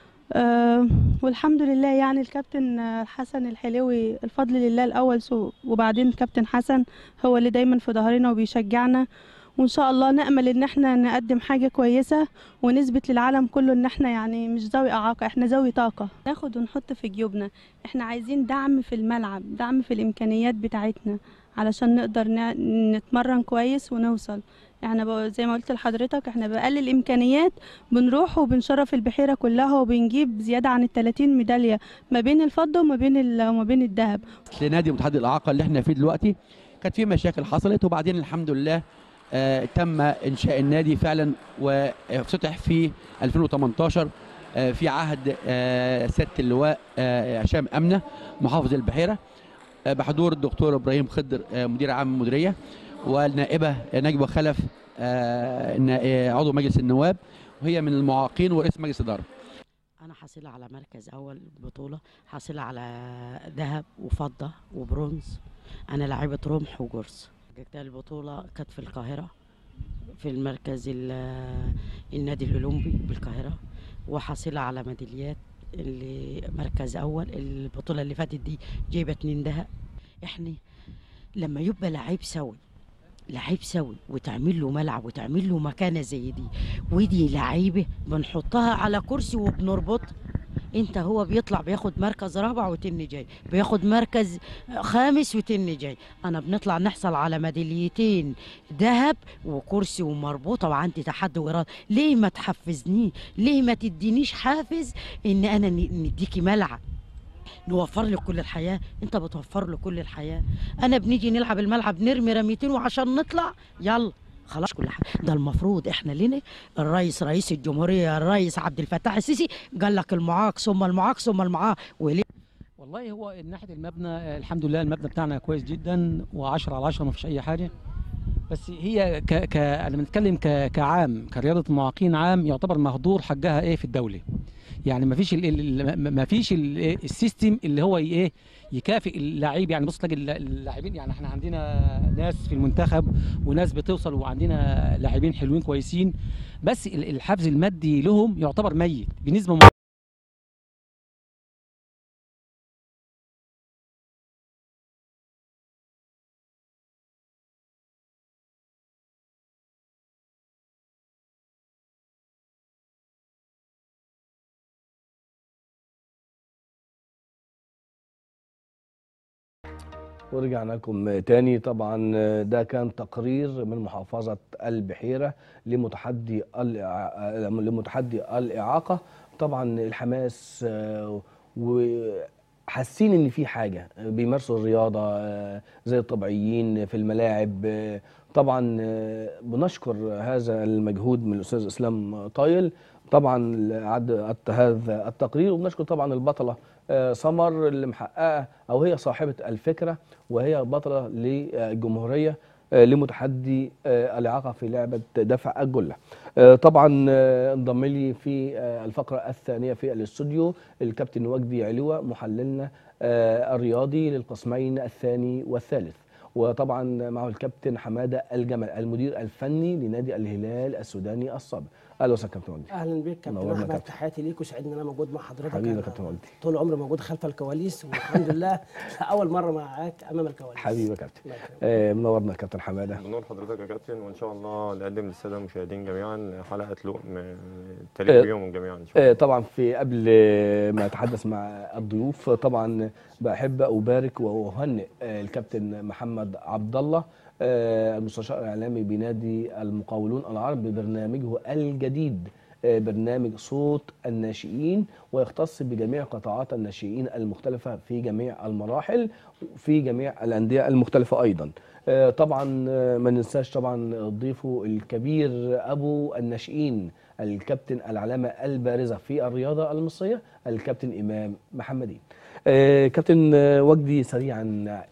أه والحمد لله يعني الكابتن آه، حسن الحلوي الفضل لله الأول سو وبعدين كابتن حسن هو اللي دايما في ظهرنا وبيشجعنا وان شاء الله نامل ان احنا نقدم حاجه كويسه ونثبت للعالم كله ان احنا يعني مش ذوي اعاقه احنا ذوي طاقه ناخد ونحط في جيوبنا احنا عايزين دعم في الملعب دعم في الامكانيات بتاعتنا علشان نقدر ن- نتمرن كويس ونوصل احنا بقى زي ما قلت لحضرتك احنا بأقل الامكانيات بنروح وبنشرف البحيره كلها وبنجيب زياده عن ال 30 ميداليه ما بين الفضه وما بين ال- وما بين الذهب لنادي متحدي الاعاقه اللي احنا فيه دلوقتي كانت في مشاكل حصلت وبعدين الحمد لله آه تم انشاء النادي فعلا وافتتح في 2018 آه في عهد آه سياده اللواء آه هشام امنه محافظ البحيره آه بحضور الدكتور ابراهيم خضر آه مدير عام المديريه والنائبه نجوى خلف آه نا- آه، عضو مجلس النواب وهي من المعاقين ورئيس مجلس اداره أنا حاصلة على مركز أول بطولة حاصلة على ذهب وفضة وبرونز أنا لاعبة رمح وجرس جبت البطولة كانت في القاهرة في المركز ال- النادي الأولمبي بالقاهرة وحاصلة على ميداليات اللي مركز أول البطولة اللي فاتت دي جايبة اتنين ذهب إحنا لما يبقى لعيب سوي لعيب سوي وتعمل له ملعب وتعمل له مكانه زي دي ودي لعيبه بنحطها على كرسي وبنربط انت هو بيطلع بياخد مركز رابع وتاني جاي بياخد مركز خامس وتاني جاي انا بنطلع نحصل على ميداليتين ذهب وكرسي ومربوطه وعندي تحدي واراده ليه ما تحفزني ليه ما تدينيش حافز ان انا ن- نديكي ملعب نوفر له كل الحياه انت بتوفر له كل الحياه انا بنيجي نلعب الملعب نرمي رميتين وعشان نطلع يلا خلاص كل حاجه ده المفروض احنا لنا الرئيس رئيس الجمهوريه الرئيس عبد الفتاح السيسي قال لك المعاق ثم المعاق ثم المعاق وليه والله هو من ناحيه المبنى آه، الحمد لله المبنى بتاعنا كويس جدا و10 على 10 ما فيش اي حاجه بس هي ك ك انا بنتكلم ك كعام كرياضه المعاقين عام يعتبر مهدور حقها ايه في الدوله يعني ما فيش ال- ال- ما فيش ال- إيه السيستم اللي هو ي- ايه يكافئ اللعيب يعني بص تلاقي الل- اللاعبين يعني احنا عندنا ناس في المنتخب وناس بتوصل وعندنا لاعبين حلوين كويسين بس ال- الحافز المادي لهم يعتبر ميت بنسبه ورجعنا لكم تاني طبعا ده كان تقرير من محافظة البحيرة لمتحدي الإع- لمتحدي الإعاقة طبعا الحماس آه، وحاسين ان في حاجة بيمارسوا الرياضة آه، زي الطبيعيين في الملاعب آه، طبعا آه، بنشكر هذا المجهود من الأستاذ إسلام طايل طبعا عد هذا التقرير وبنشكر طبعا البطلة آه، سمر اللي محققة أو هي صاحبة الفكرة وهي بطلة للجمهورية آه، لمتحدي آه، الإعاقة في لعبة دفع الجلة آه، طبعا آه، انضم لي في آه، الفقرة الثانية في الاستوديو الكابتن وجدي علوة محللنا آه، الرياضي للقسمين الثاني والثالث وطبعا معه الكابتن حمادة الجمل المدير الفني لنادي الهلال السوداني الصابر اهلا وسهلا كابتن وجدي اهلا بك كابتن منورنا احمد كابتن. تحياتي ليك وسعيد ان انا موجود مع حضرتك حبيبي يا أنا كابتن وجدي طول عمري موجود خلف الكواليس والحمد لله اول مره معاك امام الكواليس حبيبي يا كابتن الله يكرمك. آه، منورنا كابتن حمادة بنور حضرتك يا كابتن وان شاء الله نقدم للساده المشاهدين جميعا حلقه لقم آه، تليق بيهم جميعا ان شاء الله آه، طبعا في قبل ما اتحدث مع الضيوف طبعا بحب ابارك واهنئ آه، الكابتن محمد عبد الله آه، المستشار الاعلامي بنادي المقاولون العرب ببرنامجه الجديد آه، برنامج صوت الناشئين ويختص بجميع قطاعات الناشئين المختلفة في جميع المراحل في جميع الأندية المختلفة أيضا آه، طبعا آه، ما ننساش طبعا ضيفه الكبير أبو الناشئين الكابتن العلامة البارزة في الرياضة المصرية الكابتن إمام محمدين آه، كابتن آه، وجدي سريعا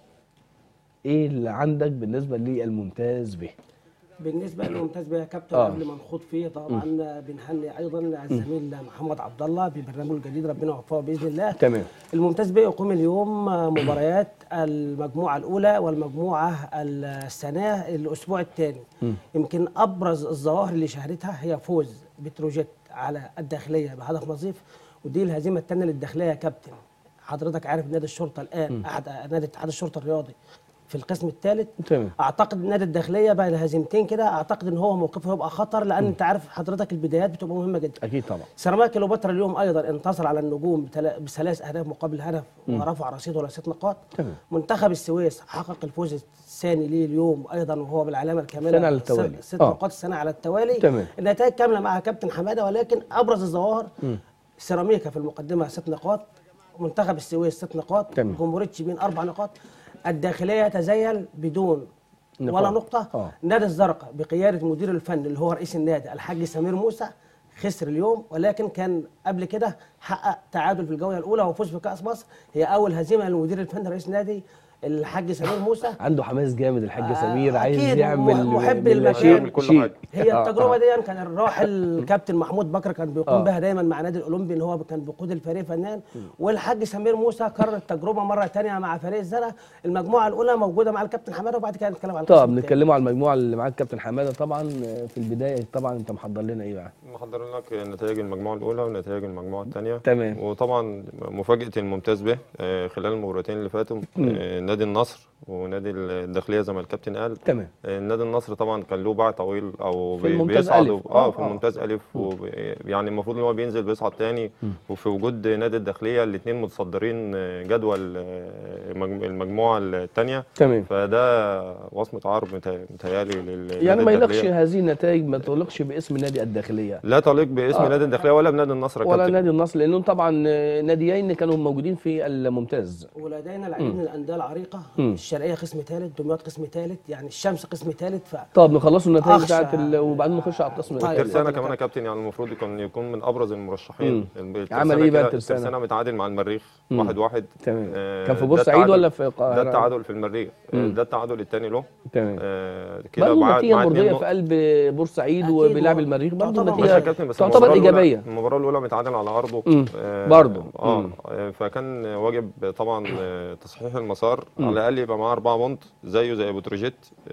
ايه اللي عندك بالنسبة للممتاز به بالنسبه للممتاز بيه يا كابتن آه. قبل ما نخوض فيه طبعا بنهني ايضا الزميل محمد عبد الله ببرنامجه الجديد ربنا يوفقه باذن الله تمام الممتاز بيه يقوم اليوم مباريات المجموعه الاولى والمجموعه الثانيه الاسبوع الثاني يمكن ابرز الظواهر اللي شهدتها هي فوز بتروجيت على الداخليه بهدف نظيف ودي الهزيمه الثانيه للداخليه يا كابتن حضرتك عارف نادي الشرطه الان احد نادي اتحاد الشرطه الرياضي في القسم الثالث تمام اعتقد نادي الداخليه بعد هزيمتين كده اعتقد ان هو موقفه هيبقى خطر لان انت عارف حضرتك البدايات بتبقى مهمه جدا اكيد طبعا سيراميكا كليوباترا اليوم ايضا انتصر على النجوم بتلا- بثلاث اهداف مقابل هدف ورفع رصيده الى ست نقاط تمام. منتخب السويس حقق الفوز الثاني ليه اليوم ايضا وهو بالعلامه الكامله سنة على التوالي. ست, ست آه. نقاط السنه على التوالي تمام. النتائج كامله مع كابتن حماده ولكن ابرز الظواهر سيراميكا في المقدمه ست نقاط منتخب السويس ست نقاط تمام. جمهوريه شبين اربع نقاط الداخليه يتزين بدون نقاط. ولا نقطه آه. نادي الزرقاء بقياده مدير الفن اللي هو رئيس النادي الحاج سمير موسى خسر اليوم ولكن كان قبل كده حقق تعادل في الجوله الاولى وفوز بكاس مصر هي اول هزيمه لمدير الفن رئيس النادي الحاج سمير موسى عنده حماس جامد الحاج آه، سمير عايز أكيد، يعمل محب من للمكان. شيء- يعمل كل شيء. حاجة. هي آه، التجربه آه. دي كان الراحل الكابتن محمود بكر كان بيقوم آه. بها دايما مع نادي الاولمبي ان هو كان بيقود الفريق فنان والحاج سمير موسى كرر التجربه مره ثانيه مع فريق الزرع المجموعه الاولى موجوده مع الكابتن حماده وبعد كده نتكلم على طب القسم الثاني. نتكلموا على المجموعة اللي معاك كابتن حمادة طبعا آه، في البداية طبعا انت محضر لنا ايه بقى محضرين لك نتائج المجموعه الاولى ونتائج المجموعه الثانيه تمام وطبعا مفاجاه الممتاز به آه، خلال المباراتين اللي فاتوا آه، نادي النصر ونادي الداخليه زي ما الكابتن قال تمام آه، نادي النصر طبعا كان له باع طويل او في بي- الممتاز بيصعد ألف. اه آه، في آه. الممتاز الف وب- يعني المفروض ان هو بينزل بيصعد تاني وفي وجود نادي الداخليه الاثنين متصدرين آه، جدول آه، مجم- المجموعه الثانيه تمام فده وصمه عار متهيألي متهيألي لل يعني ما يليقش الداخلية. هذه النتائج ما تليقش باسم نادي الداخلية لا تليق باسم آه. نادي الداخليه ولا بنادي النصر يا ولا كابتن. نادي النصر لانهم طبعا آه، ناديين كانوا موجودين في الممتاز ولدينا لاعبين من الانديه العريقه مم. الشرقيه قسم ثالث دمياط قسم ثالث يعني الشمس قسم ثالث ف طب نخلصوا النتائج أخشى. بتاعت ال... وبعدين نخش على القسم طيب. الثاني ترسانة كمان يا كابتن يعني المفروض يكون يكون من ابرز المرشحين الترسانة عمل إيه بقى كده- الترسانة؟ الترسانة متعادل مع المريخ مم. واحد واحد تمام آه، كان في ده بورسعيد التعادل- ولا في ده القاهرة؟ التعادل في المريخ آه، مم. ده التعادل الثاني له تمام آه، كده برضه بعد نتيجة مع اتنين مرضية نقط. في قلب بورسعيد أكيد وبيلعب و- المريخ برضه تعتبر ماشي يا نتيجة كابتن بس تعتبر المباراة الأولى- إيجابية المباراة الأولى متعادل على أرضه مم. آه، برضه. اه مم. آه، فكان واجب طبعا آه، تصحيح المسار على الأقل يبقى معاه أربعة بونت زيه زي بتروجيت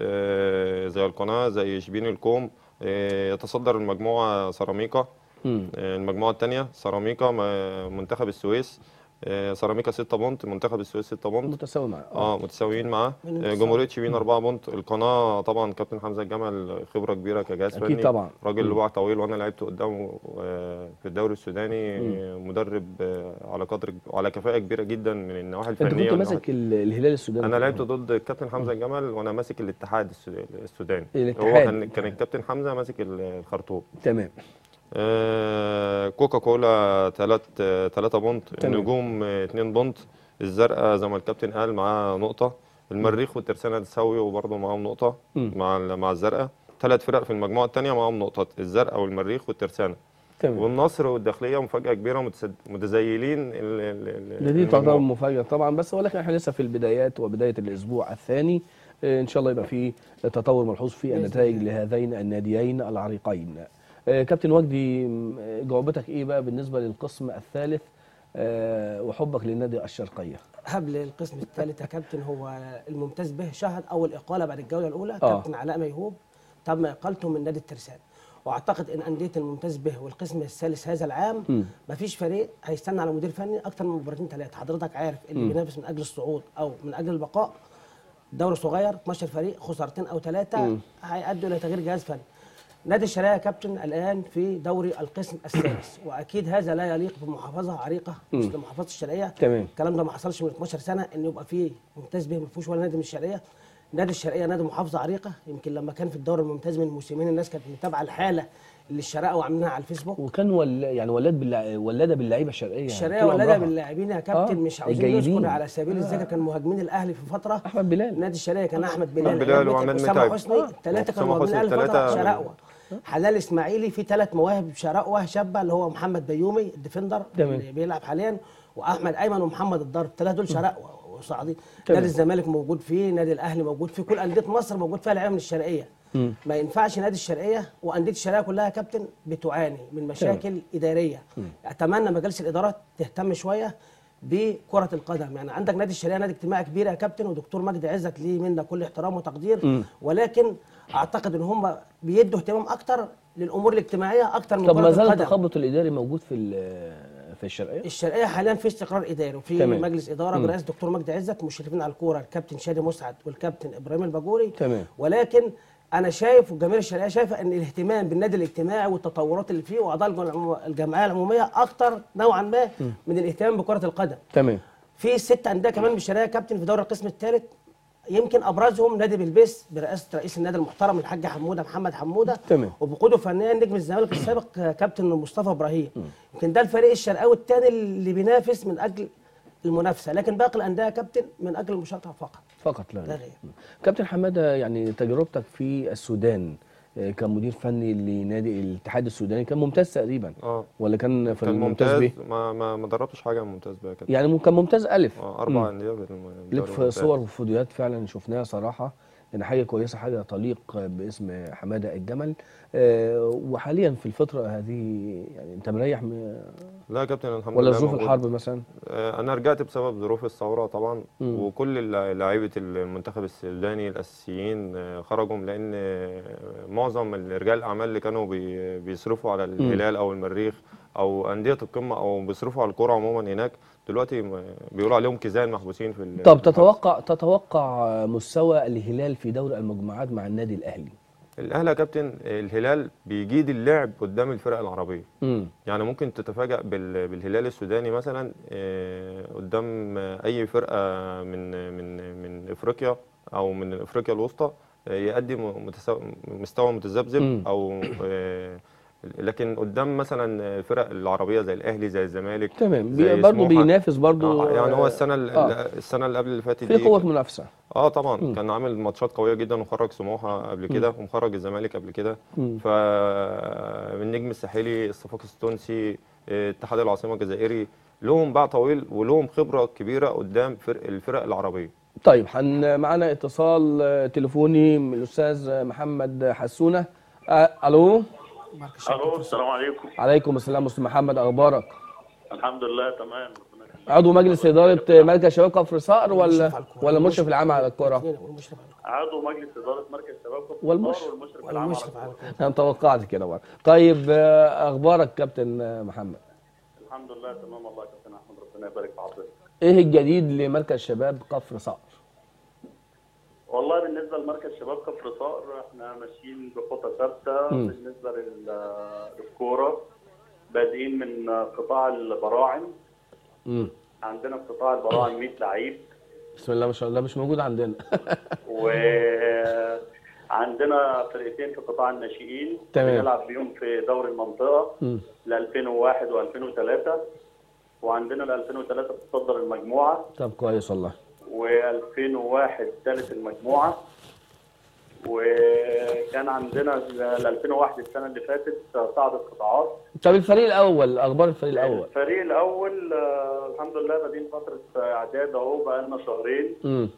آه، زي القناة زي شبين الكوم آه، يتصدر المجموعة سيراميكا مم. آه، المجموعة الثانية سيراميكا م- منتخب السويس آه، سيراميكا 6 بونت منتخب السويس 6 بونت متساوي معاه اه متساويين معاه من آه، جمهوريه شبين 4 بونت القناه طبعا كابتن حمزه الجمل خبره كبيره كجهاز اكيد فني طبعا راجل مم. لباع طويل وانا لعبت قدامه آه، في الدوري السوداني آه، مدرب آه، على قدر وعلى كفاءه كبيره جدا من النواحي انت الفنيه كنت والنواحي- ماسك ال- الهلال السوداني انا لعبت ضد الكابتن حمزه الجمل وانا ماسك الاتحاد السود- السوداني هو الاتحاد. كان كان الكابتن حمزه ماسك ال- الخرطوم تمام آه، كوكا كولا 3 3 بونت تمام. النجوم 2 بونت الزرقاء زي ما الكابتن قال معاه نقطه المريخ والترسانه تساوي وبرضه معاهم نقطه مم. مع ال- مع الزرقاء ثلاث فرق في المجموعه الثانيه معاهم نقطه الزرقاء والمريخ والترسانه تمام والنصر والداخليه مفاجاه كبيره متسد- متزيلين ال- ال- ال- دي تعتبر المجموعة. مفاجاه طبعا بس ولكن احنا لسه في البدايات وبدايه الاسبوع الثاني آه، ان شاء الله يبقى في تطور ملحوظ في بإذن النتائج الله. لهذين الناديين العريقين آه، كابتن وجدي م- آه، جوابتك ايه بقى بالنسبه للقسم الثالث آه، وحبك للنادي الشرقيه قبل القسم الثالث يا كابتن هو الممتاز به شهد اول اقاله بعد الجوله الاولى آه. كابتن علاء ميهوب تم اقالته من نادي الترسانه واعتقد ان انديه الممتاز به والقسم الثالث هذا العام مم. مفيش فريق هيستنى على مدير فني اكتر من مباراتين ثلاثه حضرتك عارف اللي مم. بينافس من اجل الصعود او من اجل البقاء دوري صغير 12 فريق خسارتين او ثلاثه مم. هيؤدوا الى تغيير جهاز فني نادي الشرقية يا كابتن الان في دوري القسم الثالث واكيد هذا لا يليق بمحافظه عريقه مثل مم. محافظه الشرقيه تمام الكلام ده ما حصلش من 12 سنه ان يبقى فيه ممتاز به ما فيهوش ولا نادي من الشرقيه نادي الشرقيه نادي محافظه عريقه يمكن لما كان في الدوري الممتاز من موسمين الناس كانت متابعه الحاله اللي الشرقيه وعاملينها على الفيسبوك وكان ول... يعني ولاد باللع... ولاده باللعيبه الشرقيه الشرقيه طول ولادها عمرها. باللاعبين يا كابتن آه، مش عاوزين الجيدين. نذكر على سبيل الذكر كان مهاجمين الاهلي في فتره احمد بلال نادي الشرقيه كان احمد بلال أحمد بلال عماد وعماد متعب، متعب. اسامه حسني الثلاثه كانوا أسامة مهاجمين حسني الاهلي فتره التلاتة- شرقوه حلال اسماعيلي في ثلاث مواهب شرقوه شابه اللي هو محمد بيومي الديفندر تمام. اللي بيلعب حاليا واحمد ايمن ومحمد الضرب الثلاثه دول شرقوه وصاعدين تمام. نادي الزمالك موجود فيه نادي الاهلي موجود فيه كل انديه مصر موجود فيها لعيبه من الشرقيه مم. ما ينفعش نادي الشرقيه وانديه الشرقيه كلها يا كابتن بتعاني من مشاكل اداريه اتمنى مجالس الادارات تهتم شويه بكره القدم يعني عندك نادي الشرقيه نادي اجتماعي كبير يا كابتن ودكتور مجدي عزت ليه منا كل احترام وتقدير مم. ولكن اعتقد ان هم بيدوا اهتمام اكتر للامور الاجتماعيه اكتر من طب ما كره زال القدم التخبط الاداري موجود في ال- في الشرقيه الشرقيه حاليا في استقرار اداري وفي تمام. مجلس اداره مم. برئاسه دكتور مجدي عزت مشرفين على الكوره الكابتن شادي مسعد والكابتن ابراهيم الباجوري تمام ولكن انا شايف والجماهير الشرقيه شايفه ان الاهتمام بالنادي الاجتماعي والتطورات اللي فيه واعضاء الجمع- الجمعيه العموميه اكتر نوعا ما من الاهتمام بكره القدم تمام في ست انديه كمان من الشرقيه يا كابتن في دوري القسم الثالث يمكن ابرزهم نادي بلبيس برئاسه رئيس النادي المحترم الحاج حموده محمد حموده تمام وبقوده فنيا نجم الزمالك السابق كابتن مصطفى ابراهيم يمكن ده الفريق الشرقاوي الثاني اللي بينافس من اجل المنافسه لكن باقي الانديه يا كابتن من اجل المشاركه فقط فقط لا لا غير غير كابتن حماده يعني تجربتك في السودان آه، كمدير فني لنادي الاتحاد السوداني كان ممتاز تقريبا اه ولا كان في كان الممتاز ممتاز بيه ما ما ما دربتش حاجه ممتاز بقى كده يعني كان ممتاز الف اه اربع مم. انديه في الم- ليك الدوري في الممتاز. صور وفيديوهات فعلا شفناها صراحه يعني حاجه كويسه حاجه تليق باسم حماده الجمل آه، وحاليا في الفتره هذه يعني انت مريح م- لا يا كابتن الحمد ولا لله ظروف موجود. الحرب مثلا آه، انا رجعت بسبب ظروف الثوره طبعا مم. وكل اللع- لعيبه المنتخب السوداني الاساسيين آه، خرجوا لان آه، معظم رجال الاعمال اللي كانوا بي- بيصرفوا على الهلال او المريخ او انديه القمه او بيصرفوا على الكوره عموما هناك دلوقتي م- بيقولوا عليهم كيزان محبوسين في ال- طب في الحبس. تتوقع تتوقع مستوى الهلال في دوري المجموعات مع النادي الاهلي الاهلي يا كابتن الهلال بيجيد اللعب قدام الفرق العربيه امم يعني ممكن تتفاجأ بال- بالهلال السوداني مثلا آه، قدام آه، أي فرقة من من من أفريقيا أو من أفريقيا الوسطى آه، يقدم متسا- مستوى متذبذب مم. أو آه، لكن قدام مثلا الفرق العربية زي الأهلي زي الزمالك تمام زي بي برضه سموحة. بينافس برضه آه، يعني هو السنة ال- آه. السنة اللي قبل اللي فاتت في دي قوه منافسه اه طبعا مم. كان عامل ماتشات قويه جدا وخرج سموحه قبل كده ومخرج الزمالك قبل كده مم. فالنجم الساحلي الصفاقس التونسي آه، اتحاد العاصمه الجزائري لهم باع طويل ولهم خبره كبيره قدام فرق الفرق العربيه طيب حن معانا اتصال آه، تليفوني من الاستاذ محمد حسونه آه، الو الو السلام عليكم عليكم السلام استاذ محمد اخبارك الحمد لله تمام ربنا يخليك. عضو مجلس اداره مركز شباب كفر صقر ولا والمشرف على الكرة. ولا المشرف العام على الكره والمشرف على الكرة. عضو مجلس اداره مركز شباب كفر والمشرف. الصقر والمشرف العام على والمشرف على الكورة. الكرة. انا توقعت كده برضه طيب آه، اخبارك كابتن آه، محمد الحمد لله تمام والله يا كابتن احمد ربنا ربنا يبارك في حضرتك ايه الجديد لمركز شباب كفر صقر والله بالنسبه لمركز شباب كفر صقر احنا ماشيين بخطى ثابته مم. بالنسبه لل- للكوره بادئين من قطاع البراعم امم عندنا في قطاع البراعم 100 لعيب بسم الله ما شاء الله مش موجود عندنا وعندنا فرقتين في قطاع الناشئين تمام. بنلعب بيهم في دوري المنطقه مم. ل 2001 و2003 وعندنا ال 2003 بتصدر المجموعه طب كويس والله و2001 ثالث المجموعه وكان عندنا ال 2001 السنه اللي فاتت صعد القطاعات طب الفريق الاول اخبار الفريق الاول الفريق الاول آه، الحمد لله بادئين فتره اعداد اهو بقى لنا شهرين امم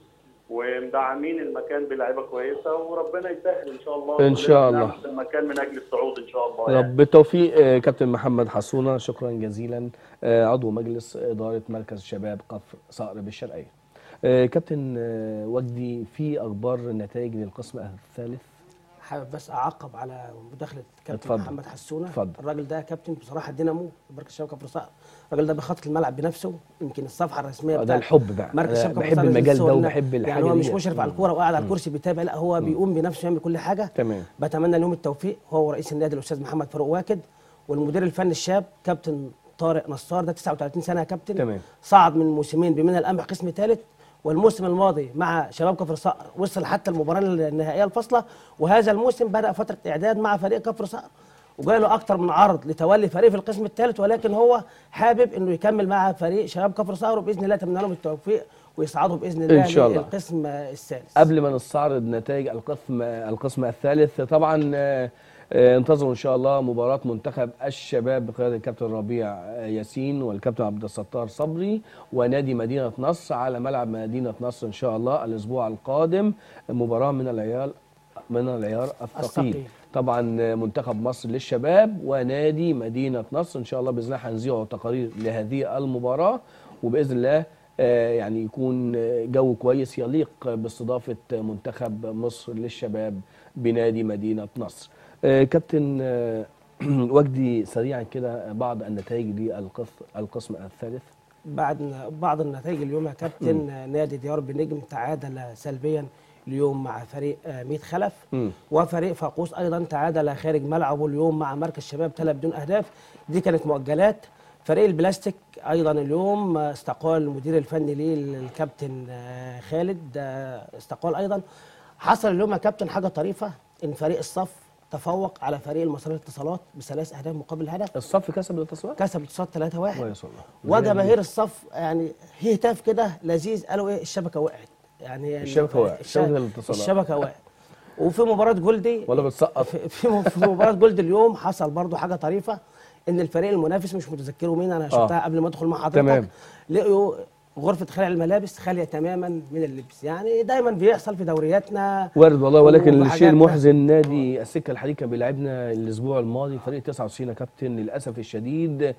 ومدعمين المكان بلعيبه كويسه وربنا يسهل ان شاء الله إن شاء كلنا الله. نعمل في المكان من اجل الصعود ان شاء الله يعني. رب بالتوفيق آه، كابتن محمد حسونه شكرا جزيلا آه، عضو مجلس اداره مركز شباب كفر صقر بالشرقيه آه، كابتن آه، وجدي في اخبار نتائج للقسم الثالث حابب بس اعقب على مداخله كابتن اتفضل. محمد حسونه اتفضل. الراجل ده كابتن بصراحه دينامو في مركز الشباب كفر صقر الراجل ده بيخطط الملعب بنفسه يمكن الصفحه الرسميه آه، ده بتاعت الحب بقى مركز أنا الشباب كفر بحب صقر المجال ده نزل صورنا. وبحب الحاجه يعني هو مش دي. مشرف على الكوره وقاعد على الكرسي بيتابع لا هو بيقوم بنفسه يعمل كل حاجه تمام بتمنى لهم التوفيق هو ورئيس النادي الاستاذ محمد فاروق واكد والمدير الفني الشاب كابتن طارق نصار ده 39 سنه يا كابتن تمام. صعد من موسمين بمنى القمح قسم ثالث والموسم الماضي مع شباب كفر صقر وصل حتى المباراه النهائيه الفاصله وهذا الموسم بدا فتره اعداد مع فريق كفر صقر وجاي له اكتر من عرض لتولي فريق في القسم الثالث ولكن هو حابب انه يكمل مع فريق شباب كفر صقر وباذن الله اتمنى لهم التوفيق ويصعدوا باذن الله إن شاء الله. للقسم الثالث قبل ما نستعرض نتائج القسم القسم الثالث طبعا آه، آه، انتظروا ان شاء الله مباراه منتخب الشباب بقياده الكابتن ربيع آه، ياسين والكابتن عبد الستار صبري ونادي مدينه نصر على ملعب مدينه نصر ان شاء الله الاسبوع القادم مباراه من العيال من العيار الثقيل الثقيل. طبعا آه، منتخب مصر للشباب ونادي مدينه نصر ان شاء الله باذن الله هنذيع تقارير لهذه المباراه وباذن الله آه، يعني يكون آه، جو كويس يليق باستضافه منتخب مصر للشباب بنادي مدينه نصر. آه، كابتن آه، وجدي سريعا كده بعض النتائج للقسم القسم الثالث. بعد بعض النتائج اليوم يا كابتن آه، نادي ديار بنجم تعادل سلبيا اليوم مع فريق آه، ميت خلف مم. وفريق فاقوس ايضا تعادل خارج ملعبه اليوم مع مركز شباب ثلاث بدون اهداف دي كانت مؤجلات فريق البلاستيك ايضا اليوم آه، استقال المدير الفني ليه الكابتن آه، خالد آه، استقال ايضا حصل اليوم يا كابتن حاجه طريفه ان فريق الصف تفوق على فريق المصرية الاتصالات بثلاث اهداف مقابل هدف الصف كسب الاتصالات؟ كسب الاتصالات 3 1 كويس والله. وجماهير الصف يعني هتاف كده لذيذ قالوا ايه الشبكه وقعت يعني يعني الشبكة وقعت، الش- شبكة الاتصالات. الشبكه وقعت وفي مباراه جولدي ولا بتسقط في, في, في مباراه جولد اليوم حصل برضو حاجه طريفه ان الفريق المنافس مش متذكره مين انا شفتها آه. قبل ما ادخل مع حضرتك تمام. لقوا غرفه خلع الملابس خاليه تماما من اللبس يعني دايما بيحصل في دورياتنا وارد والله ولكن الشيء وحاجات- المحزن نادي السكه الحديد كان بيلعبنا الاسبوع الماضي فريق 99 يا كابتن للاسف الشديد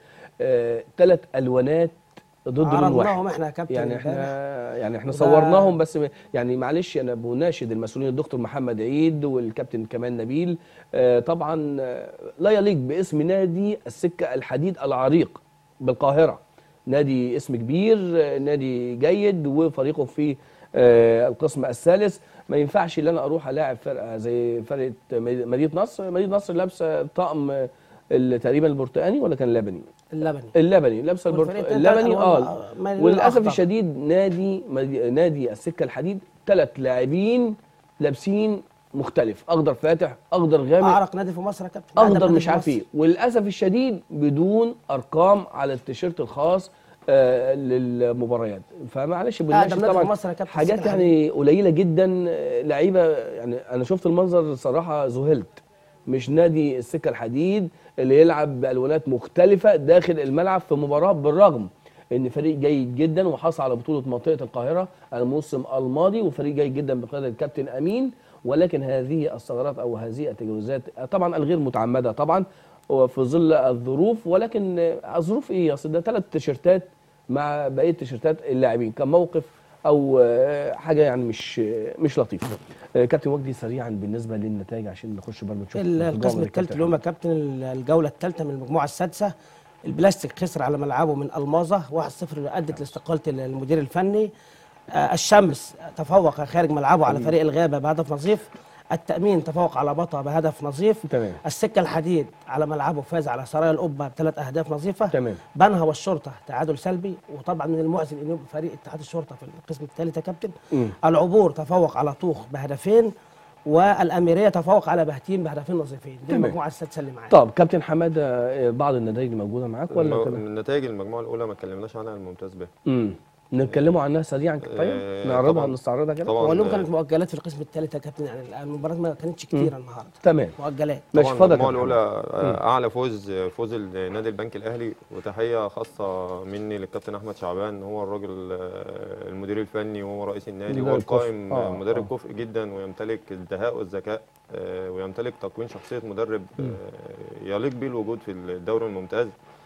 ثلاث الوانات ضد لون عرضناهم واحد احنا يا كابتن يعني امبارح. احنا يعني احنا وده- صورناهم بس م- يعني معلش انا بناشد المسؤولين الدكتور محمد عيد والكابتن كمال نبيل آه، طبعا آه، لا يليق باسم نادي السكه الحديد العريق بالقاهره نادي اسم كبير آه، نادي جيد وفريقه في آه، القسم الثالث ما ينفعش ان انا اروح الاعب فرقه زي فرقه مدي- مدينه نصر مدينه نصر لابسه طقم آه، ال- تقريبا البرتقاني ولا كان لبني اللبني اللبني لابسه البرت... والفريق اللبني التالت اه هو مايل وللاسف للأخضر. الشديد نادي مدي- نادي السكه الحديد ثلاث لاعبين لابسين مختلف اخضر فاتح اخضر غامق اعرق نادي في مصر يا كابتن أقدم اخضر نادي مش في عارف مصر. ايه وللاسف الشديد بدون ارقام على التيشيرت الخاص آه للمباريات فمعلش بنناشد أقدم نادي في طبعا مصر يا كابتن حاجات السكة يعني قليله جدا آه، لعيبه يعني انا شفت المنظر صراحه ذهلت مش نادي السكه الحديد اللي يلعب بالوانات مختلفه داخل الملعب في مباراه بالرغم ان فريق جيد جدا وحصل على بطوله منطقه القاهره الموسم الماضي وفريق جيد جدا بقياده الكابتن امين ولكن هذه الثغرات او هذه التجاوزات طبعا الغير متعمده طبعا وفي ظل الظروف ولكن آه، الظروف ايه اصل ده ثلاث تيشيرتات مع بقيه تيشيرتات اللاعبين كان موقف او آه، حاجه يعني مش آه، مش لطيفه آه، كابتن وجدي سريعا بالنسبه للنتائج عشان نخش برضه نشوف ال- مجموعة القسم من الثالث اليوم يا كابتن ال- الجوله الثالثه من المجموعه السادسه البلاستيك خسر على ملعبه من الماظه 1-0 ادت لاستقاله المدير الفني آه، الشمس تفوق خارج ملعبه على فريق الغابه بهدف نظيف التامين تفوق على بطه بهدف نظيف تمام السكه الحديد على ملعبه فاز على سرايا القبه بثلاث اهداف نظيفه تمام بنها والشرطه تعادل سلبي وطبعا من المحزن ان يبقى فريق اتحاد الشرطه في القسم الثالث يا كابتن مم. العبور تفوق على طوخ بهدفين والاميريه تفوق على بهتين بهدفين نظيفين دي تمام. المجموعه السادسه اللي معانا طب كابتن حماده آه، بعض النتائج الموجوده معاك ولا الم- تمام؟ من نتائج المجموعه الاولى ما اتكلمناش عنها الممتاز به امم نتكلموا عنها سريعا كده طيب آه، نعرضها طبعاً. نستعرضها كده طبعاً. بقول لهم آه. كانت مؤجلات في القسم الثالث يا كابتن يعني المباراه ما كانتش كتيره النهارده تمام مؤجلات ماشي طبعا اتفضل يا المجموعه كابتن الاولى حمادة. مم. آه، اعلى فوز فوز النادي البنك الاهلي وتحيه خاصه مني للكابتن احمد شعبان هو الراجل آه، المدير الفني وهو رئيس النادي مدرب هو كفء. القائم آه، آه مدرب آه. كفء جدا ويمتلك الدهاء والذكاء آه، ويمتلك تكوين شخصيه مدرب مم. آه، يليق به الوجود في الدوري الممتاز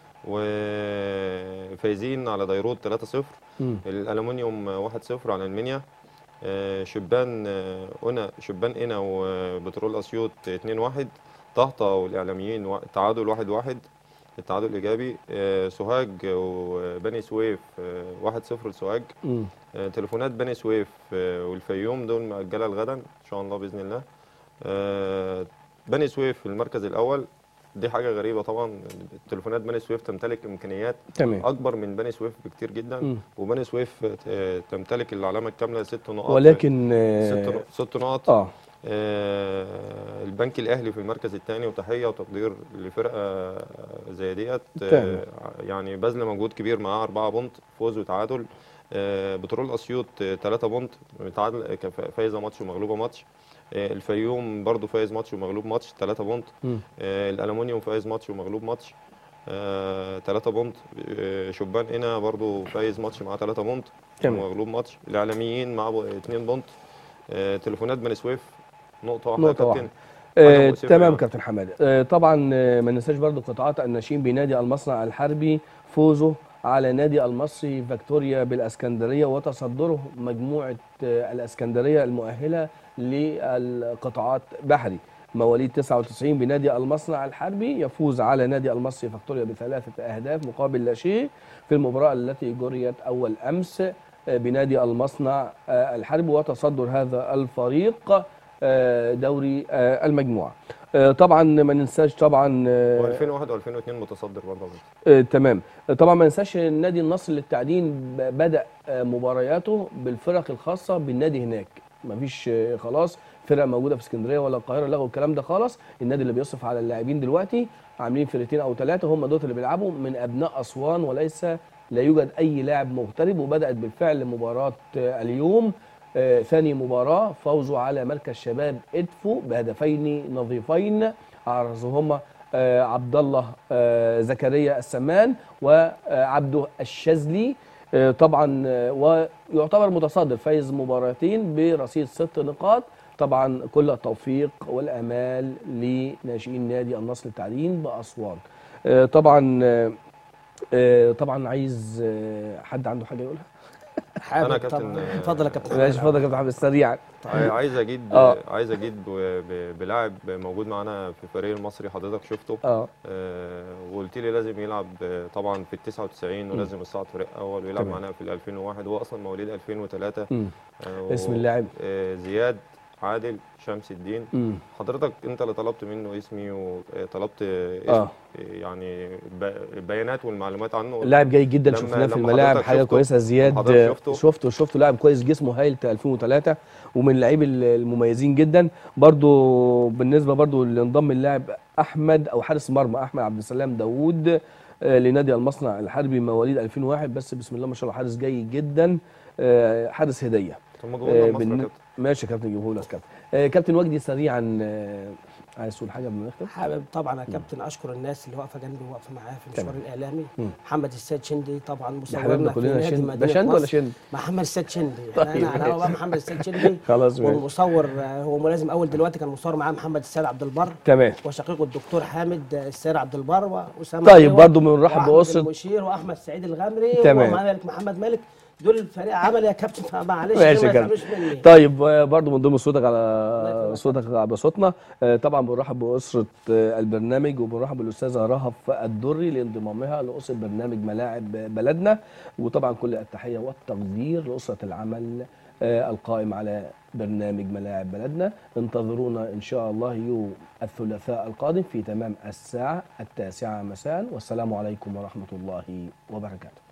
وفايزين على ديروت 3-0 مم. الالومنيوم 1-0 على المنيا آه، شبان آه، أنا شبان إنا وبترول أسيوط 2-1 طهطا والإعلاميين وا- تعادل 1-1 التعادل إيجابي آه، سوهاج وبني سويف آه، 1-0 لسوهاج مم. آه، تليفونات بني سويف آه، والفيوم دول مأجلة لغدا إن شاء الله بإذن الله آه، بني سويف في المركز الأول دي حاجة غريبة طبعا تليفونات بني سويف تمتلك إمكانيات تمام أكبر من بني سويف بكتير جدا مم. وبني سويف آه، تمتلك العلامة الكاملة ست نقاط ولكن ست آه، نق- ست نقط اه آه، البنك الاهلي في المركز الثاني وتحيه وتقدير لفرقه زي ديت تمام. آه، يعني بذل مجهود كبير معاه 4 بونت فوز وتعادل آه، بترول اسيوط 3 بونت متعادل كف- فايزه ماتش ومغلوبه ماتش آه، الفيوم برضو فايز ماتش ومغلوب ماتش 3 بونت مم. آه، الالومنيوم فايز ماتش ومغلوب ماتش 3 بونت آه، شبان هنا برضو فايز ماتش معاه 3 بونت تمام. ومغلوب ماتش الاعلاميين معاه 2 بونت آه، تليفونات بني سويف نقطة واحدة نقطة يا واحدة. كابتن آه، حاجة مؤسفة تمام يعني. كابتن حماده آه، طبعا آه، ما ننساش برضو قطاعات الناشئين بنادي المصنع الحربي فوزه على نادي المصري فيكتوريا بالاسكندريه وتصدره مجموعه آه، الاسكندريه المؤهله للقطاعات بحري مواليد 99 بنادي المصنع الحربي يفوز على نادي المصري فيكتوريا بثلاثه اهداف مقابل لا شيء في المباراه التي جريت اول امس آه، بنادي المصنع آه، الحربي وتصدر هذا الفريق آه، دوري آه، المجموعه آه، طبعا ما ننساش طبعا آه، و2001 و2002 متصدر برضه آه، تمام طبعا ما ننساش نادي النصر للتعدين ب- بدا آه، مبارياته بالفرق الخاصه بالنادي هناك مفيش آه، خلاص فرق موجوده في اسكندريه ولا القاهره لغوا الكلام ده خالص النادي اللي بيصرف على اللاعبين دلوقتي عاملين فرقتين او ثلاثه هم دول اللي بيلعبوا من ابناء اسوان وليس لا يوجد اي لاعب مغترب وبدات بالفعل مباراه آه، اليوم آه، ثاني مباراه فوزوا على مركز شباب ادفو بهدفين نظيفين عرضهما آه، عبد الله آه، زكريا السمان وعبده الشاذلي آه، طبعا آه، ويعتبر متصدر فايز مباراتين برصيد ست نقاط طبعا كل التوفيق والامال لناشئين نادي النصر للتعدين باسوان آه، طبعا آه، آه، طبعا عايز آه، حد عنده حاجه يقولها حابب أنا كابتن، طبعا آه، اتفضل يا كابتن ماشي اتفضل يا كابتن حمد سريعا عاي- عايز اجيد آه. عايز اجيد ب- ب- بلاعب موجود معانا في الفريق المصري حضرتك شفته اه آه، وقلت لي لازم يلعب آه، طبعا في ال 99 ولازم يصعد فريق اول ويلعب تمام. معانا في ال 2001 هو اصلا مواليد 2003 مم. آه، اسم و- اللاعب آه، زياد عادل شمس الدين مم. حضرتك انت اللي طلبت منه اسمي وطلبت اسم آه. يعني ب- البيانات والمعلومات عنه لاعب جيد جدا لما- شفناه في لما الملاعب حضرتك حاجه شفته- كويسه زياد حضرتك آه، شفته؟ شفته شفته لاعب كويس جسمه هايل 2003 ومن اللعيب ال- المميزين جدا برضو بالنسبه برضو اللي انضم اللاعب احمد او حارس مرمى احمد عبد السلام داوود آه، لنادي المصنع الحربي مواليد 2001 بس بسم الله ما شاء الله حارس جيد جدا آه، حارس هديه طب ما جمهور آه، مصر يا بالن- كابتن. ماشي يا كابتن جمهور لك كابتن آه، كابتن وجدي سريعا آه، عايز تقول حاجه قبل ما نختم حابب طبعا يا كابتن اشكر الناس اللي واقفه جنبي واقفه معايا في المشوار تمام. الاعلامي مم. محمد السيد شندي طبعا ده حبيبنا مصورنا في كلنا نادي شند ده مدينه شند ولا مصر شند محمد السيد شندي طيب، انا انا هو بقى ماشي. محمد السيد شندي خلاص ماشي والمصور آه، هو ملازم اول دلوقتي كان مصور معاه محمد السيد عبد البر تمام وشقيقه الدكتور حامد آه، السيد عبد البر واسامه طيب حلوة برضو بنرحب وأحمد بأسرة المشير واحمد سعيد الغامري تمام. ومالك محمد مالك دول فريق عمل يا كابتن فمعلش ماشي ما يا كابتن. يزعلوش مني طيب آه، برضو من ضمن صوتك على يكرمك. صوتك على صوتنا آه، طبعا بنرحب باسره آه، البرنامج وبنرحب بالاستاذه رهف الدري لانضمامها لاسره برنامج ملاعب بلدنا وطبعا كل التحيه والتقدير لاسره العمل آه، القائم على برنامج ملاعب بلدنا انتظرونا ان شاء الله يوم الثلاثاء القادم في تمام الساعه التاسعه مساء والسلام عليكم ورحمه الله وبركاته